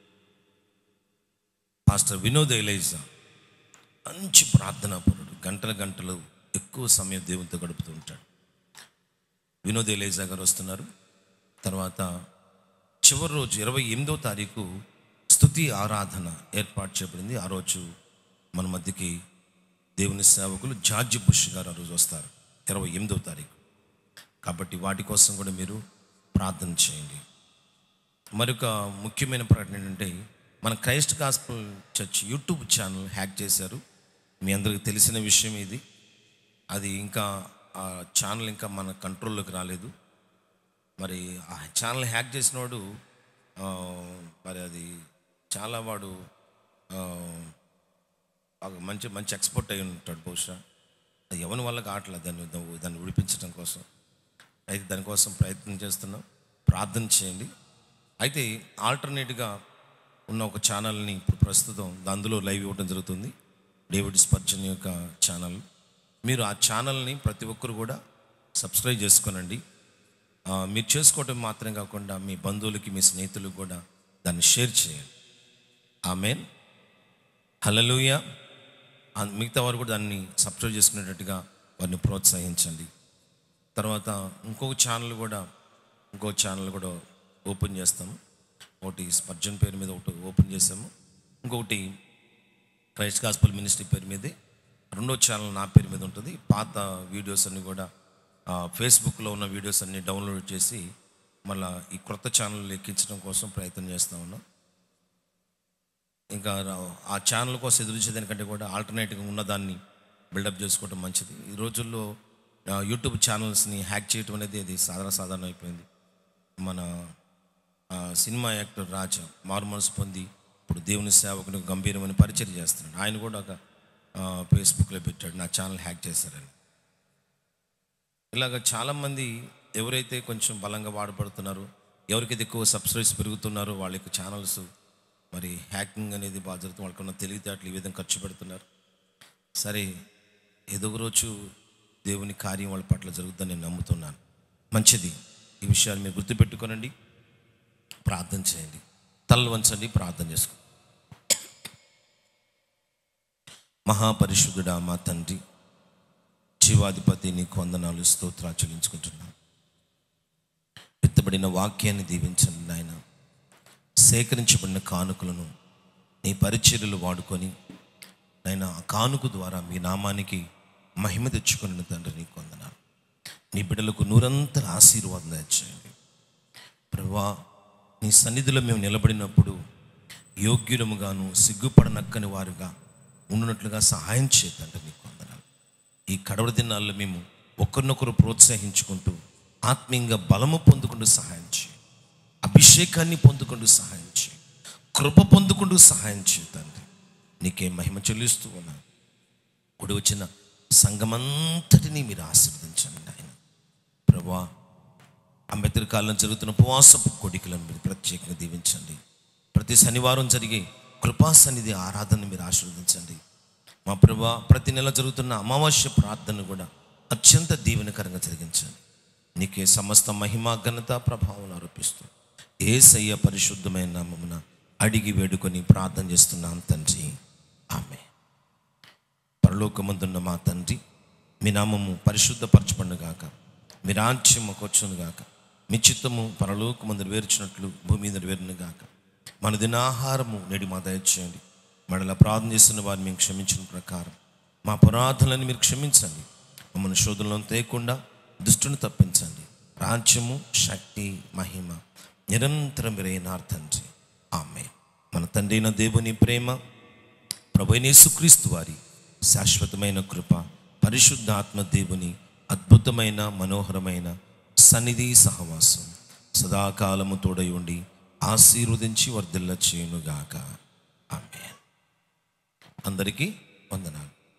పాస్టర్ వినోద్ ఎలైజా మంచి ప్రార్థనా పరుడు గంటల గంటలు ఎక్కువ సమయం దేవునితో గడుపుతూ ఉంటాడు వినోద్ ఎలైజా గారు వస్తున్నారు తర్వాత చివరి రోజు ఇరవై ఎనిమిదో తారీఖు స్తుతి ఆరాధన ఏర్పాటు చేయబడింది ఆ రోజు మన మధ్యకి దేవుని సేవకులు జార్జి బుష్ గారు ఆ రోజు వస్తారు ఇరవై ఎనిమిదో తారీఖు కాబట్టి వాటి కోసం కూడా మీరు ప్రార్థన చేయండి మరొక ముఖ్యమైన ప్రకటన ఏంటంటే మన Christ gospel church YouTube channel hack చేశారు మీ అందరికీ తెలిసిన విషయం ఇది అది ఇంకా ఆ ఛానల్ ఇంకా మన కంట్రోల్లోకి రాలేదు మరి ఆ ఛానల్ హ్యాక్ చేసినవాడు ఆ, మరి అది చాలా వాడు ఆ, ఒక మంచి మంచి ఎక్స్పర్ట్ అయి ఉంటాడు బహుశా అది ఎవరి వల్ల కావట్లేదు దాన్ని దాన్ని విడిపించడం కోసం అయితే దానికోసం ప్రయత్నం చేస్తున్నాం ప్రార్థన చేయండి అయితే ఆల్టర్నేట్గా ఉన్న ఒక ఛానల్ని ఇప్పుడు ప్రస్తుతం అందులో లైవ్ ఇవ్వడం జరుగుతుంది డేవిడ్ స్పర్జన్ యొక్క ఛానల్ మీరు ఆ ఛానల్ని ప్రతి ఒక్కరు కూడా సబ్స్క్రైబ్ చేసుకోనండి ఆ, మీరు చేసుకోవటం మాత్రం కాకుండా మీ బంధువులకి మీ స్నేహితులకు కూడా దాన్ని షేర్ చేయండి ఆమెన్ హలలుయ మిగతా వారు కూడా దాన్ని సబ్స్క్రైబ్ చేసుకునేటట్టుగా వారిని ప్రోత్సహించండి తర్వాత ఇంకొక ఛానల్ కూడా ఇంకో ఛానల్ కూడా ఓపెన్ చేస్తాము ఒకటి స్పర్జన్ పేరు మీద ఒకటి ఓపెన్ చేసాము ఇంకొకటి క్రైస్ట్ గాస్పల్ మినిస్ట్రీ పేరు మీదే రెండో ఛానల్ నా పేరు మీద ఉంటుంది పాత వీడియోస్ అన్నీ కూడా ఆ, ఫేస్బుక్లో ఉన్న వీడియోస్ అన్నీ డౌన్లోడ్ చేసి మళ్ళీ ఈ క్రొత్త ఛానల్ ఎక్కించడం కోసం ప్రయత్నం చేస్తూ ఉన్నాం ఇంకా రా- ఆ ఛానల్ కోసం ఎదురు చూసేదానికంటే కూడా ఆల్టర్నేట్గా ఉన్నదాన్ని బిల్డప్ చేసుకోవడం మంచిది ఈ రోజుల్లో ఆ, యూట్యూబ్ ఛానల్స్ని హ్యాక్ చేయటం అనేది అది సాధారణ సాధారణ అయిపోయింది మన ఆ, సినిమా యాక్టర్ రాజా మారుమనసు పొంది ఇప్పుడు దేవుని సేవకుని గంభీరమైన పరిచయం చేస్తున్నాడు ఆయన కూడా ఒక ఆ, ఫేస్బుక్లో పెట్టాడు నా ఛానల్ హ్యాక్ చేశారని ఇలాగ చాలామంది ఎవరైతే కొంచెం బలంగా వాడబడుతున్నారో ఎవరికైతే ఎక్కువ సబ్స్క్రైబ్స్ పెరుగుతున్నారో వాళ్ళ యొక్క ఛానల్స్ మరి హ్యాకింగ్ అనేది బాగా జరుగుతుంది వాళ్ళకి ఉన్న తెలివితేటలు ఈ విధంగా ఖర్చు పెడుతున్నారు సరే ఏదో ఒక రోజు దేవుని కార్యం వాళ్ళ పట్ల జరుగుతుందని నేను నమ్ముతున్నాను మంచిది ఈ విషయాలు మీరు గుర్తుపెట్టుకోనండి ప్రార్థన చేయండి తలలు వంచండి ప్రార్థన చేసుకో మహాపరిశుద్ధుడా మా తండ్రి జీవాధిపతి నీకు వందనాలు స్తోత్రాలు చెల్లించుకుంటున్నాను విత్తబడిన వాక్యాన్ని దీవించండి నాయన సేకరించబడిన కానుకలను నీ పరిచర్యలు వాడుకొని నాయన ఆ కానుక ద్వారా మీ నామానికి మహిమ తెచ్చుకున్న తండ్రి నీకు వందనాలు నీ బిడ్డలకు నూరంతర ఆశీర్వాదం తెచ్చేయండి ప్రభా నీ సన్నిధిలో మేము నిలబడినప్పుడు యోగ్యులముగాను సిగ్గుపడనక్కని వారుగా ఉండునట్లుగా సహాయం చేతండి నీకు వందనాలు ఈ కడవరి దినాల్లో మేము ఒకరినొకరు ప్రోత్సహించుకుంటూ ఆత్మీయంగా బలము పొందుకుంటూ సహాయం చేయి అభిషేకాన్ని పొందుకుంటూ సహాయం చేయి కృప పొందుకుంటూ సహాయం చేయి తండ్రి నీకే మహిమ చెల్లిస్తూ ఉన్నాను కూడి వచ్చిన సంఘమంతటినీ మీరు ఆశీర్వదించండి ఆయన ప్రభా అంబేద్కర్ కాలంలో జరుగుతున్న ఉపవాసపు కోడికలను మీరు ప్రత్యేకంగా దీవించండి ప్రతి శనివారం జరిగే కృపా సన్నిధి ఆరాధన మీరు ఆశీర్వదించండి మా ప్రభా ప్రతి నెల జరుగుతున్న అమావాస్య ప్రార్థన కూడా అత్యంత దీవెనకరంగా జరిగించండి నీకే సమస్త మహిమ ఘనత ప్రభావం ఆరోపిస్తూ ఏసయ్య పరిశుద్ధమైన నామమున అడిగి వేడుకొని ప్రార్థన చేస్తున్నాం తండ్రి ఆమె పరలోకమందున్న మా తండ్రి మీ నామము పరిశుద్ధపరచబడిన గాక మీ రాజ్యం మాకొచ్చును గాక మీ చిత్తము పరలోకమందు వేర్చినట్లు భూమి మీద వేరును గాక మన దినాహారము నేడి మా దయచేయండి మరలా ప్రార్థన చేస్తున్న వారిని మేము క్షమించిన ప్రకారం మా అపరాధులను మీరు క్షమించండి మమ్మల్ని శోధనలో తేయకుండా దుష్టుని తప్పించండి రాజ్యము శక్తి మహిమ నిరంతరం మీరైన తండ్రి ఆమె మన తండ్రి అయిన దేవుని ప్రేమ ప్రభునేసుక్రీస్తు వారి శాశ్వతమైన కృప పరిశుద్ధాత్మ దేవుని అద్భుతమైన మనోహరమైన సన్నిధి సహవాసం సదాకాలము తోడై ఉండి ఆశీర్వదించి వర్ధిల్ల చేయునుగాక ఆమె అందరికీ వందనాలు